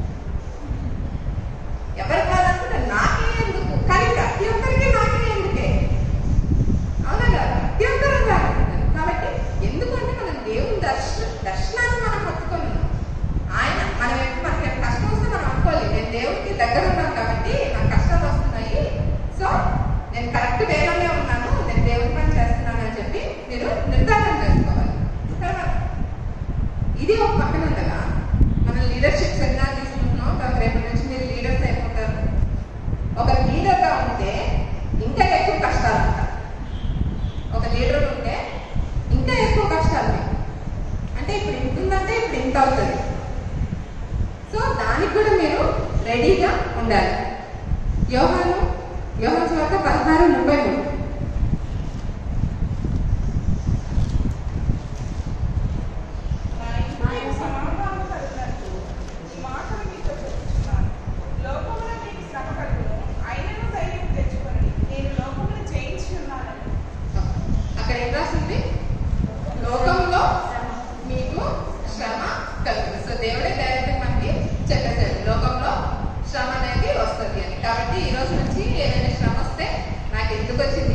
ఎవరు కాదనుకుంటే నాకే ఎందుకు కానీ ప్రతి ఒక్కరికి నాకే ఎందుకే అవునా కదా ప్రతి ఒక్కరు అలా అనుకుంటారు. కాబట్టి ఎందుకంటే మనం దేవుని దర్శన దర్శనాన్ని మనం పట్టుకొని ఉన్నాం ఆయన మనం ఎప్పుడు మనకి ఏమైనా కష్టం వస్తే మనం అనుకోవాలి నేను దేవుడికి దగ్గర ఉన్నాను కాబట్టి నాకు కష్టాలు వస్తున్నాయి సో నేను కరెక్ట్ వేలోనే ఉన్నాను నేను దేవుని పని చేస్తున్నాను అని చెప్పి మీరు నిర్ధారణ చేసుకోవాలి తర్వాత ఇది ఒక పక్కన ఉండగా మనం లీడర్షిప్ సెమినార్ తీసుకుంటున్నాం తర్వాత రేపటి నుంచి మీరు లీడర్స్ అయిపోతారు ఒక లీడర్గా ఉంటే ఇంకా ఎక్కువ కష్టాలు ఉంటాయి ఒక లీడర్ ఉంటే ఇంకా ఎక్కువ కష్టాలు మీకు. అంటే ఇప్పుడు ఇంత ఉందంటే ఇప్పుడు ఇంత అవుతుంది సో దానికి కూడా మీరు రెడీగా ఉండాలి యోహాను యోహాను స్వార్థ పదహారు ముప్పై మూడు ఆయన సమాధానం కలిగినట్టు ఈ మాటలు మీతో చెప్పుచున్నాను. లోకములో మీకు శ్రమ కలుగును. అయినను ధైర్యం తెచ్చుకొనుడి. నేను లోకమును జయించి ఉన్నానని. అక్కడ ఏం రాసింది లోకంలో మీకు శ్రమ కలుగుతుంది సో దేవుడే డైరెక్ట్ మనకి చెప్పేశాడు లోకంలో శ్రమ అనేది వస్తుంది అని కాబట్టి ఈ రోజు నుంచి ఏదైనా శ్రమ వస్తే నాకు ఎందుకు వచ్చింది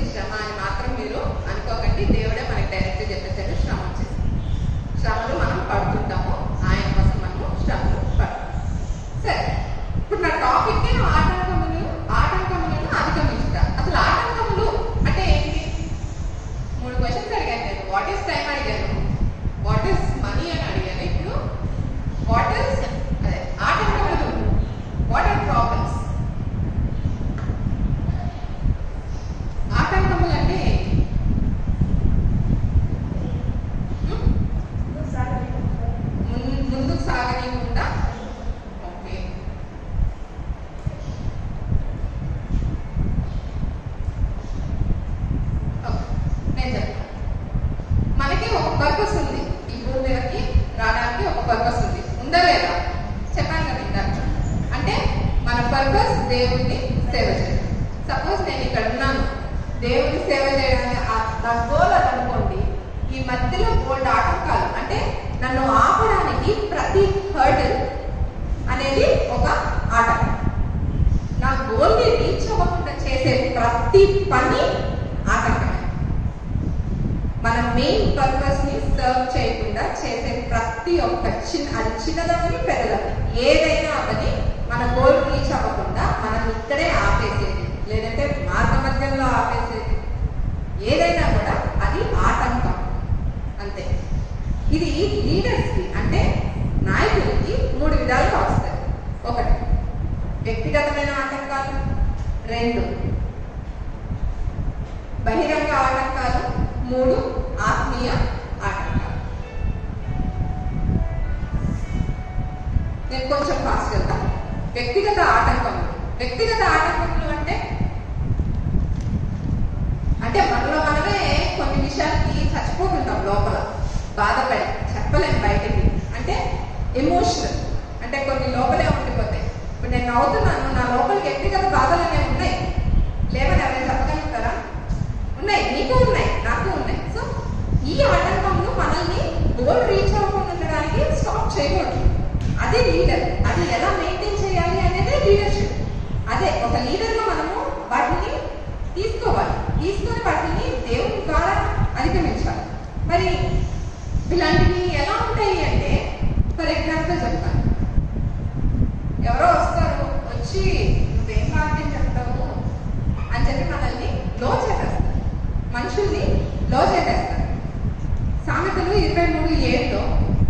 పర్పస్ దేవుణ్ణి సేవ చేయడం సపోజ్ నేను ఇక్కడ ఉన్నాను దేవుని సేవ చేయడానికి ఆ- నా గోల్ అది అనుకోండి ఈ మధ్యలో బోల్డ్ ఆటంకాలు అంటే నన్ను ఆపడానికి ప్రతి హర్డల్ అనేది ఒక ఆటంకం నా గోల్ని రీచ్ అవ్వకుండా చేసే ప్రతి పని ఆటంకమే మన మెయిన్ పర్పస్ ని సర్వ్ చేయకుండా చేసే ప్రతి ఒక్క చిన్న అది చిన్నదని పెద్దదని ఏదైనా అవని మన గోల్ రీచ్ అవ్వకుండా మనం ఇక్కడే ఆపేసేది లేదంటే మార్గ మధ్యంలో ఆపేసేది ఏదైనా కూడా అది ఆటంకం అంతే ఇది లీడర్స్ కి అంటే నాయకులకి మూడు విధాలుగా వస్తాయి ఒకటి వ్యక్తిగతమైన ఆటంకాలు రెండు బహిరంగ ఆటంకాలు మూడు ఆత్మీయ ఆటంకాలు నేను కొంచెం ఫాస్ట్ వెళ్తాను వ్యక్తిగత ఆటంకములు వ్యక్తిగత ఆటంకములు అంటే అంటే మనలో మనమే కొన్ని విషయాలకి చచ్చిపోతుంటాం లోపల బాధపడి చెప్పలేం బయటికి అంటే ఎమోషనల్ అంటే కొన్ని లోపలే ఉండిపోతాయి ఇప్పుడు నేను నవ్వుతున్నాను నా లోపల వ్యక్తిగత బాధలు అనేవి ఉన్నాయి లేవని ఎవరైనా చెప్పగలుగుతారా ఉన్నాయి నీకు ఉన్నాయి నాకు ఉన్నాయి సో ఈ ఆటంకంలో మనల్ని గోల్ రీచ్ అవ్వకుండా ఉండడానికి స్టాప్ చేయకూడదు అదే లీడర్ అది ఎలా మెయింటైన్ చేయాలి అనేది లీడర్షిప్ అదే ఒక లీడర్గా మనము వాటిని తీసుకోవాలి తీసుకొని వాటిని దేవుని ద్వారా అధిగమించాలి మరి ఇలాంటివి ఎలా ఉంటాయి అంటే ఫర్ ఎగ్జాంపుల్ చెప్తాను ఎవరో వస్తారు వచ్చి నువ్వేం వాక్యం చెప్తావు అని చెప్పి మనల్ని లో చేసేస్తారు మనుషుల్ని లో చేసేస్తారు సామెతలు ఇరవై మూడు ఏడులో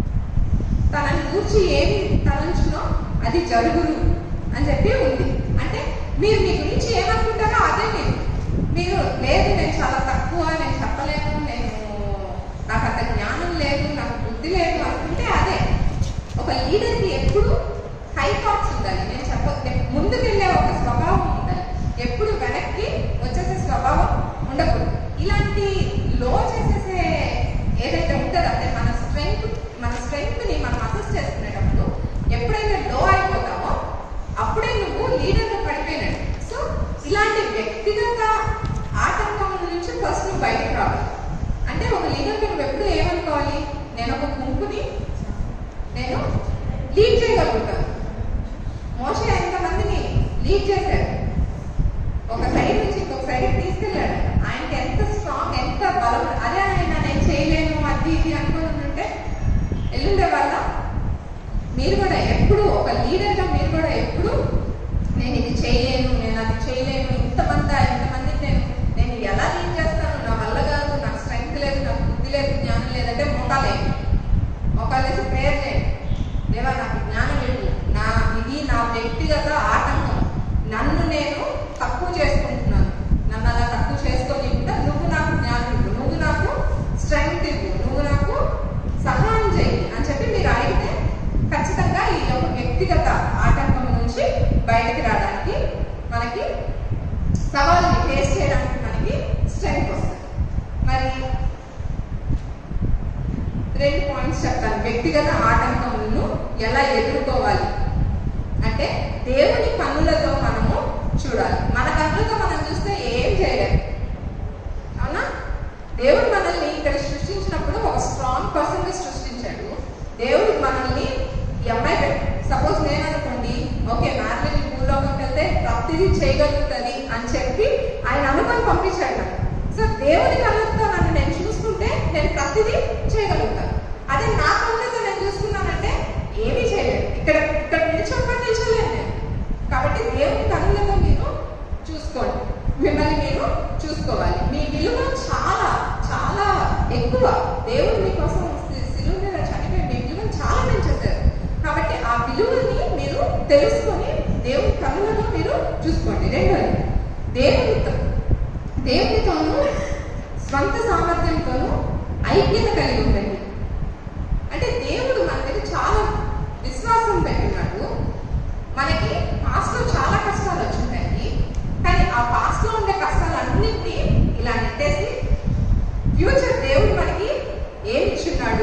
తనని కూర్చి ఏమి తలంచునో అది జరుగును అని చెప్పి ఉంది అంటే మీరు మీ గురించి ఏమనుకుంటారో అదే మీరు మీరు లేదు నేను చాలా తక్కువ నేను చెప్పలేను నేను నాకు అంత జ్ఞానం లేదు నాకు బుద్ధి లేదు అనుకుంటే అదే ఒక లీడర్కి ఎప్పుడు హై థాట్స్ ఉండాలి నేను చెప్ప ముందుకెళ్ళే ఒక స్వభావం ఉండాలి ఎప్పుడు వెనక్కి వచ్చేసే స్వభావం ఉండకూడదు ఇలాంటి లో చేసేసే ఏదైతే ఉంటుందో అంటే మన స్ట్రెంగ్త్ మన స్ట్రెంగ్త్ ని మనం అసెస్ చేసుకునేటప్పుడు ఎప్పుడైతే లో అయిపోతామో అప్పుడే నువ్వు లీడర్ పడిపోయినట్టు సో ఇలాంటి వ్యక్తిగత ఆటంకం నుంచి ఫస్ట్ నువ్వు బయటకు రావాలి అంటే ఒక లీడర్ నువ్వు ఎప్పుడు ఏమనుకోవాలి నేను ఒక గుంపుని నేను లీడ్ చేయగలుగుతాను మోస ఎంతమందిని లీడ్ చేశాడు ఒక సైడ్ నుంచి ఇంకొక సైడ్ తీసుకెళ్ళాడు ఆయనకి ఎంత స్ట్రాంగ్ ఎంత బలం అదే ఆయన నేను చేయలేను అది ఇది అనుకుని ఉంటే ఎల్లుండే వాళ్ళ మీరు కూడా ఎప్పుడు ఒక లీడర్గా మీరు కూడా ఎప్పుడు నేను ఇది చేయలేను నేను అది చేయలేను ఇంతమంది ఇంతమందికి నేను నేను ఎలా లీడ్ చేస్తాను నా వల్ల కాదు నాకు స్ట్రెంగ్త్ లేదు నాకు బుద్ధి లేదు జ్ఞానం లేదంటే మోకాలేదు మోకాలేసి ప్రేయర్ చేయండి దేవా నాకు జ్ఞానం ఇవ్వు నా ఇది నా వ్యక్తిగత ఆటంకం నన్ను నేను తక్కువ చేసుకుంటున్నాను నన్ను అలా తక్కువ చేసుకొని ఉంటే నువ్వు నాకు జ్ఞానం ఇవ్వు నువ్వు నాకు స్ట్రెంగ్త్ ఇవ్వు నువ్వు నాకు సహాయం చేయి అని చెప్పి మీరు అడిగితే ఖచ్చితంగా ఈ యొక్క వ్యక్తిగత ఆటంకం నుంచి బయటికి రావడానికి మనకి సవాళ్ళని ఫేస్ చేయడానికి మనకి స్ట్రెంగ్త్ వస్తుంది మరి రెండు పాయింట్స్ చెప్తాను వ్యక్తిగత ఆటంకములను ఎలా ఎదుర్కోవాలి అంటే దేవుని కన్నులతో మనము చూడాలి మన కన్నులతో మనం చూస్తే ఏం చేయలేము అవునా దేవుడు మనల్ని ఇక్కడ సృష్టించినప్పుడు ఒక స్ట్రాంగ్ పర్సన్ ని సృష్టించాడు దేవుడు మనల్ని ఈ అమ్మాయి సపోజ్ నేను అనుకోండి ఓకే మ్యారేజ్ భూలోకంకి వెళ్తే ప్రతిదీ చేయగలుగుతుంది అని చెప్పి ఆయన అనుకొని పంపించాడు నాకు సో దేవుని కళ్ళతో నన్ను నేను చూసుకుంటే నేను ప్రతిదీ చేయగలుగుతాను అదే నా కళ్ళతో నేను చూసుకున్నానంటే ఏమీ చేయలేదు ఇక్కడ ఇక్కడ నిల్చోకుండా నిల్చోలేదు నేను కాబట్టి దేవుని కళ్ళతో మీరు చూసుకోండి మిమ్మల్ని మీరు చూసుకోవాలి మీ విలువ చాలా చాలా ఎక్కువ దేవుడు మీకోసం సిలువ మీద చనిపోయి మీ విలువను చాలా పెంచేశారు కాబట్టి ఆ విలువని మీరు తెలుసుకొని దేవుని కళ్ళలో మీరు చూసుకోండి రెండోది దేవునితో దేవునితోనూ స్వంత సామర్థ్యంతోనూ ఐక్యత కలిగి ఉండండి అంటే దేవుడు మన దగ్గర చాలా విశ్వాసం పెట్టినాడు మనకి పాస్ట్ లో చాలా కష్టాలు వచ్చింటాయి కానీ ఆ పాస్ట్ లో ఉండే కష్టాలన్నింటినీ ఇలా నెట్టేసి ఫ్యూచర్ దేవుడు మనకి ఏమి ఇచ్చున్నాడు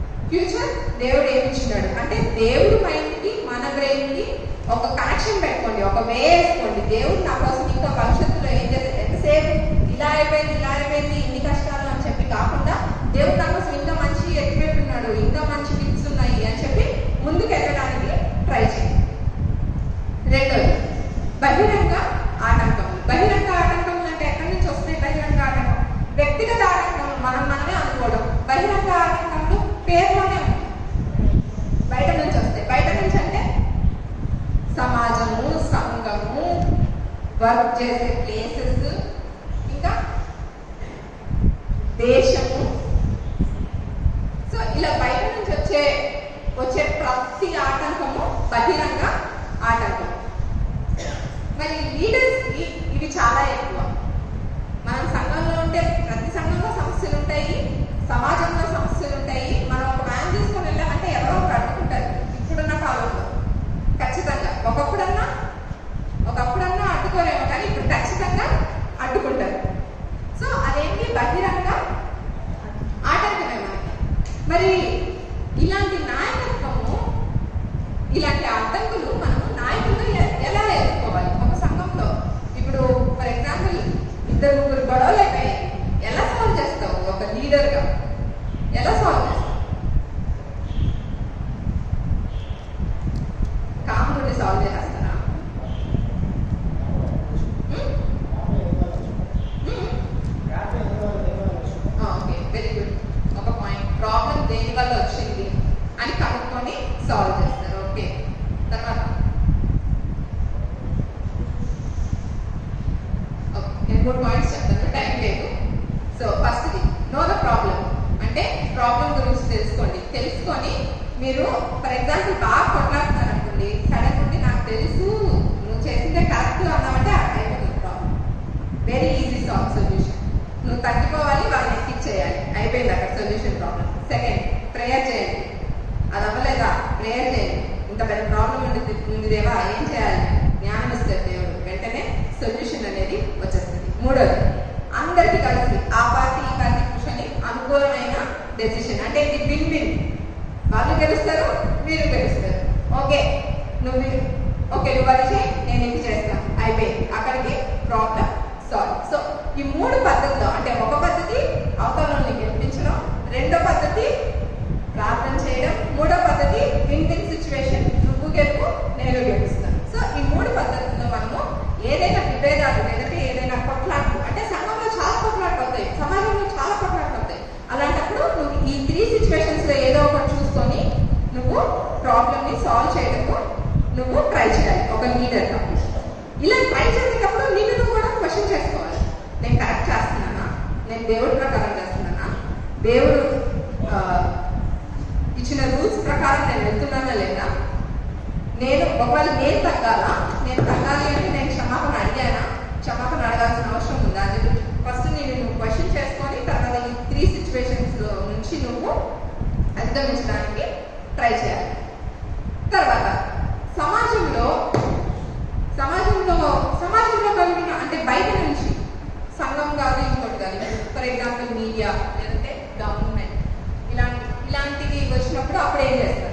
ఫ్యూచర్ దేవుడు ఏమి ఇచ్చున్నాడు అంటే దేవుడు మైండ్కి మన బ్రెయిన్కి ఒక కనెక్షన్ పెట్టుకోండి చేసుకోండి ఒక వే వేసుకోండి దేవుడు నా కోసం ఇంకా భవిష్యత్తులో ఏం చేస్తే ఎంతసేపు ఇలా అయిపోయింది ఇలా అయిపోయింది ఇన్ని కష్టాలు అని చెప్పి కాకుండా దేవుడు నా కోసం ఇంకా మంచి ఎత్తిపెట్టున్నాడు ఇంకా మంచి టిప్స్ ఉన్నాయి అని చెప్పి ముందుకు వెళ్ళడానికి ట్రై చేయండి రెండోది బహిరంగ ఆటంకములు బహిరంగ ఆటంకములు అంటే ఎక్కడి నుంచి వస్తాయి బహిరంగ ఆటంకం వ్యక్తిగత ఆటంకములు మనం మనమే అనుకోవడం బహిరంగ ఆటంకములు పేరులోనే ఉన్నాయి బయట నుంచి వస్తాయి బయట నుంచి అంటే సమాజము సంఘము వర్క్ చేసే ప్లేసెస్ ఇంకా దేశము సో ఇలా బయట నుంచి వచ్చే వచ్చే ప్రతి ఆటంకము బహిరంగ ఆటంకం మరి లీడర్స్ ఇవి చాలా ఎక్కువ మనం సంఘంలో ఉంటే ప్రతి సంఘంలో సమస్యలు ఉంటాయి సమాజంలో సమస్యలు ఉంటాయి మనం ఒక వ్యాన్ తీసుకొని వెళ్ళామంటే ఎవరో ఒకరు అడ్డుకుంటారు ఇప్పుడున్న కాలంలో ఖచ్చితంగా ఒకప్పుడన్నా ఒకప్పుడన్నా అడ్డుకోలేము కానీ ఇప్పుడు ఖచ్చితంగా అడ్డుకుంటారు సో అదేంటి బహిరంగ ఆటంకమే మనకి మరి ఇలాంటి నాయకత్వము ఇలాంటి అడ్డంకులు మనము నాయకులు ఎ- ఎలా ఎదుర్కోవాలి ఒక సంఘంలో ఇప్పుడు ఫర్ ఎగ్జాంపుల్ ఇద్దరు ముగ్గురు గొడవలు అయిపోయి ఎలా సాల్వ్ చేస్తావు ఒక లీడర్గా ఎలా సాల్వ్ చేస్తావు కామ్ నుండి సాల్వ్ చేస్తారా ఓకే వెరీ గుడ్ ఒక పాయింట్ ప్రాబ్లం దేని వల్ల వచ్చింది అని కనుక్కొని సాల్వ్ చేస్తారు ఓకే తర్వాత ఓకే, నేను మూడు పాయింట్స్ చెప్తాను టైం లేదు సో ఫస్ట్ది నో ద ప్రాబ్లం అంటే ప్రాబ్లం గురించి తెలుసుకోండి తెలుసుకొని మీరు ఫర్ ఎగ్జాంపుల్ బాగా కొట్లాడుతున్నారు అనుకోండి సడన్ ఉండి నాకు తెలుసు నువ్వు చేసిందే కరెక్ట్ అన్నామంటే అయిపోతుంది problem very easy solve solution నువ్వు తగ్గిపోవాలి వాళ్ళని ఎక్కిక్ చేయాలి అయిపోయింది అక్కడ సొల్యూషన్ ప్రాబ్లం సెకండ్ ప్రేయర్ చేయండి అది అవ్వలేదా ప్రేయర్ చేయండి ఇంత పెద్ద ప్రాబ్లం ఉంది ఉంది దేవా ఏం చేయాలి జ్ఞానం ఇస్తారు దేవుడు వెంటనే సొల్యూషన్ అనేది వచ్చేస్తుంది మూడోది అందరికి కలిసి ఆ పార్టీ ఈ పార్టీ కూర్చొని అనుకూలమైన డెసిషన్ అంటే ఇది విన్ విన్ వాళ్ళు గెలుస్తారు మీరు గెలుస్తారు ఓకే నువ్వు ఓకే నువ్వు అది చేయి నేను ఇది చేస్తాను అయిపోయింది అక్కడికి ప్రాబ్లం సాల్వ్ సో ఈ మూడు పద్ధతిలో అంటే ఒక పద్ధతి అవతలని గెలిపించడం రెండో పద్ధతి ప్రార్థన చేయడం మూడో పద్ధతి విన్ విన్ సిచ్యువేషన్ నువ్వు గెలుపు నేను గెలుస్తాను సో ఈ మూడు పద్ధతుల్లో మనము ఏదైనా విభేదాలు లేదంటే ఏదైనా కొట్లాట్లు అంటే సంఘంలో చాలా కొట్లాట్లు అవుతాయి సమాజంలో చాలా కొట్లాట్లు అవుతాయి అలాంటప్పుడు నువ్వు ఈ త్రీ సిచ్యువేషన్స్ లో ఏదో ఒకటి చూసుకొని నువ్వు ప్రాబ్లమ్ ని సాల్వ్ చేయడానికి నువ్వు ట్రై చేయాలి ఒక లీడర్ గా ఇలా ట్రై చేసేటప్పుడు నిన్ను నువ్వు కూడా క్వశ్చన్ చేసుకోవాలి నేను కరెక్ట్ చేస్తున్నానా నేను దేవుడి ప్రకారం చేస్తున్నానా దేవుడు ఆ, ఇచ్చిన రూల్స్ ప్రకారం నేను వెళ్తున్నానా లేదా నేను ఒకవేళ నేను తగ్గాలా నేను తగ్గాలి అంటే నేను క్షమాపణ అడిగానా క్షమాపణ అడగాల్సిన అవసరం ఉందా అని చెప్పి ఫస్ట్ నేను నువ్వు క్వశ్చన్ చేసుకొని తర్వాత ఈ త్రీ సిచ్యువేషన్స్ లో నుంచి నువ్వు అధిగమించడానికి ట్రై చేయాలి తర్వాత సమాజంలో సమాజంలో సమాజంలో కలిగిన అంటే బయట నుంచి సంఘం కాదు ఇంకోటి కాదు ఫర్ ఎగ్జాంపుల్ మీడియా లేదంటే గవర్నమెంట్ ఇలాంటి ఇలాంటివి వచ్చినప్పుడు అప్పుడు ఏం చేస్తారు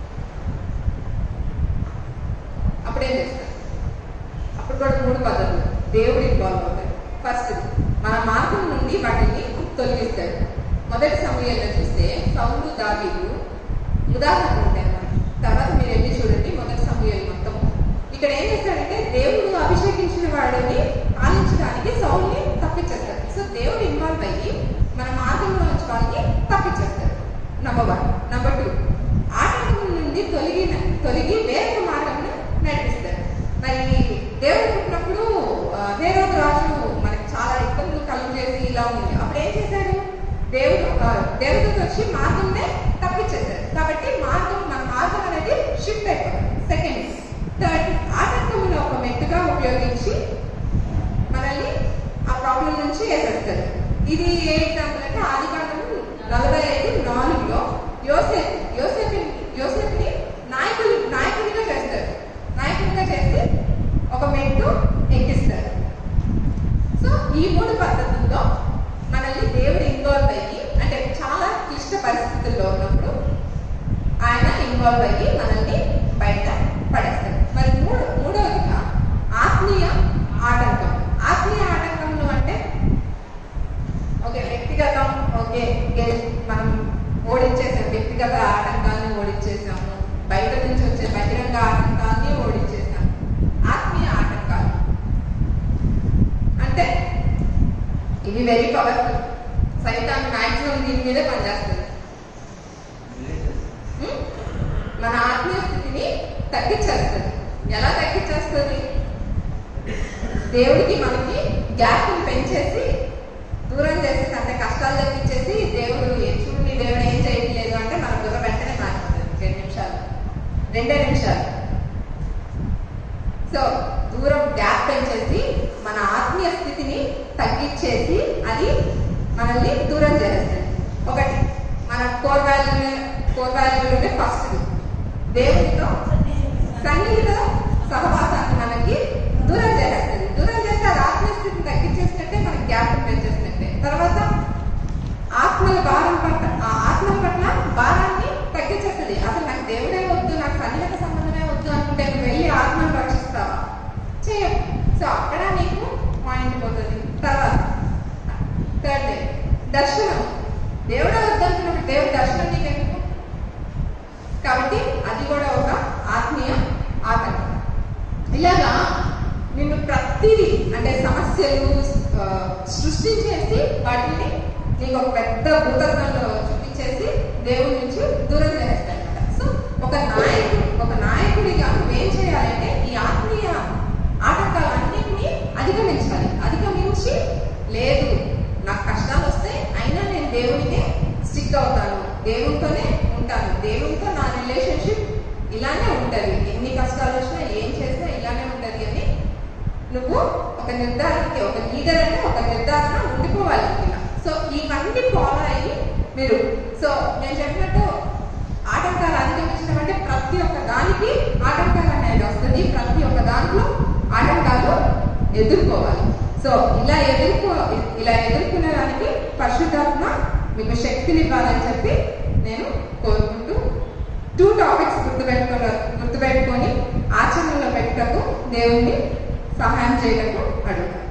అప్పుడు ఏం చేస్తారు అప్పుడు కూడా మూడు పద్ధతులు దేవుడు ఇన్వాల్వ్ అవుతాడు ఫస్ట్ మన మార్గం నుండి వాటిని తొలగిస్తాడు మొదటి సమయంలో చూస్తే సౌలు దావీదు ఉదాహరణ ఉంటాయి మనకి తర్వాత మీరు వెళ్ళి చూడండి మొదటి సమయాలు మొత్తం ఇక్కడ ఏం చేస్తాడంటే దేవుడు అభిషేకించిన వాడిని పాలించడానికి సౌల్ని తప్పించేస్తాడు సో దేవుడు ఇన్వాల్వ్ అయ్యి మన మార్గంలో నుంచి వాళ్ళని తప్పించేస్తాడు నంబర్ వన్ నంబర్ టూ ఆటంకం నుండి తొలగి తొలగి వేరొక మార్గంలో నడిపిస్తాడు మరి దేవుడు పుట్టినప్పుడు ఆ, హేరోదు రాజు మనకి చాలా ఇబ్బందులు కలుగు చేసి ఇలా ఉంది అప్పుడు ఏం చేశాడు దేవుడు ఆ, దేవుడికి వచ్చి మార్గంనే తప్పించేశాడు కాబట్టి మార్గం మన మార్గం అనేది షిఫ్ట్ అయిపోతుంది సెకండ్ థర్డ్ ఆటంకమును ఒక మెట్టుగా ఉపయోగించి మనల్ని ఆ ప్రాబ్లం నుంచి వేసేస్తారు ఇది ఏ ఎగ్జాంపుల్ అంటే ఆది కాండము నలభై ఐదు నాలుగులో యోసేపు యోసేపు యోసేపుని నాయకులు నాయకునిగా చేస్తారు నాయకునిగా చేసి ఒక మెట్టు ఎక్కిస్తారు సో ఈ మూడు పద్ధతుల్లో మనల్ని దేవుడు ఇన్వాల్వ్ అయ్యి అంటే చాలా క్లిష్ట పరిస్థితుల్లో ఉన్నప్పుడు ఆయన ఇన్వాల్వ్ అయ్యి మనల్ని బయట పడేస్తాడు మరి మూడు మూడవదిగా ఈ వెరీ పవర్ఫుల్ సైతాన్ మాక్సిమం దీని మీదే పనిచేస్తుంది ఉం? మన ఆత్మీయ స్థితిని తగ్గించేస్తుంది ఎలా తగ్గించేస్తుంది దేవుడికి మనకి గ్యాప్ని పెంచేసి దూరం చేసేసి అంటే కష్టాలు తగ్గించేసి దేవుడు చూడు నీ దేవుడు ఏం చేయట్లేదు అంటే మన దూరం వెంటనే మారిపోతుంది రెండు నిమిషాలు రెండే నిమిషాలు సో దూరం గ్యాప్ పెంచేసి మన ఆత్మీయ స్థితిని తగ్గించేసి అది మనల్ని దూరం చేస్తుంది ఒకటి మన కోర్ వాల్యూ కోర్ వాల్యూలోనే ఫస్ట్ దేవునితో సన్నిహిత సహవాసాన్ని మనకి దూరం చేసేస్తుంది దూరం చేస్తే అది ఆత్మీయ స్థితిని తగ్గించేసినట్టే మనకి గ్యాప్ పెంచేసినట్టే తర్వాత ఆత్మల భారం పట్ల ఆ ఆత్మల పట్ల భారాన్ని తగ్గించేస్తుంది అసలు నాకు దేవుడే వద్దు నాకు సన్నిహిత సంబంధమే వద్దు అనుకుంటే నువ్వు వెళ్ళి ఆత్మను రక్షిస్తావా చేయవు సో అక్కడ నీకు పాయింట్ పోతుంది తర్వాత థర్డ్ దర్శనం దేవుడే వద్దనుకున్నప్పుడు దేవుడి దర్శనం నీకు ఎందుకు కాబట్టి అది కూడా ఒక ఆత్మీయ ఆటంకం ఇలాగా నిన్ను ప్రతిదీ అంటే సమస్యలు ఆ, సృష్టించేసి వాటిని నీకు ఒక పెద్ద భూతత్వంలో చూపించేసి దేవుడి నుంచి దూరం చేస్తాడనమాట సో ఒక నాయకుడు ఒక నాయకుడిగా నువ్వేం చేయాలంటే ఈ ఆత్మీయ ఆటంకాలన్నింటినీ అధిగమించాలి అధిగమించి లేదు నాకు కష్టాలు వస్తాయి అయినా నేను దేవునికే స్టిక్ అవుతాను దేవునితోనే ఉంటాను దేవునితో నా రిలేషన్షిప్ ఇలానే ఉంటది ఎన్ని కష్టాలు వచ్చినా ఏం చేసినా ఇలానే ఉంటది అని నువ్వు ఒక నిర్ధారణకి ఒక లీడర్ అంటే ఒక నిర్ధారణ ఉండిపోవాలి ఇలా సో ఇవన్నీ ఫాలో అయ్యి మీరు సో నేను చెప్పినట్టు ఆటంకాలు అధిగమించడం అంటే ప్రతి ఒక్క దానికి ఆటంకాలు అనేది వస్తుంది ప్రతి ఒక్క దాంట్లో ఆటంకాలు ఎదుర్కోవాలి సో ఇలా ఎదుర్కో ఇలా ఎదుర్కొనే దానికి పరిశుద్ధాత్మ మీకు శక్తిని ఇవ్వాలని చెప్పి నేను కోరుకుంటూ టూ టాపిక్స్ గుర్తుపెట్టుకున్న గుర్తుపెట్టుకొని ఆచరణలో పెట్టకు దేవుణ్ణి సహాయం చేయటకు అడుగుతాను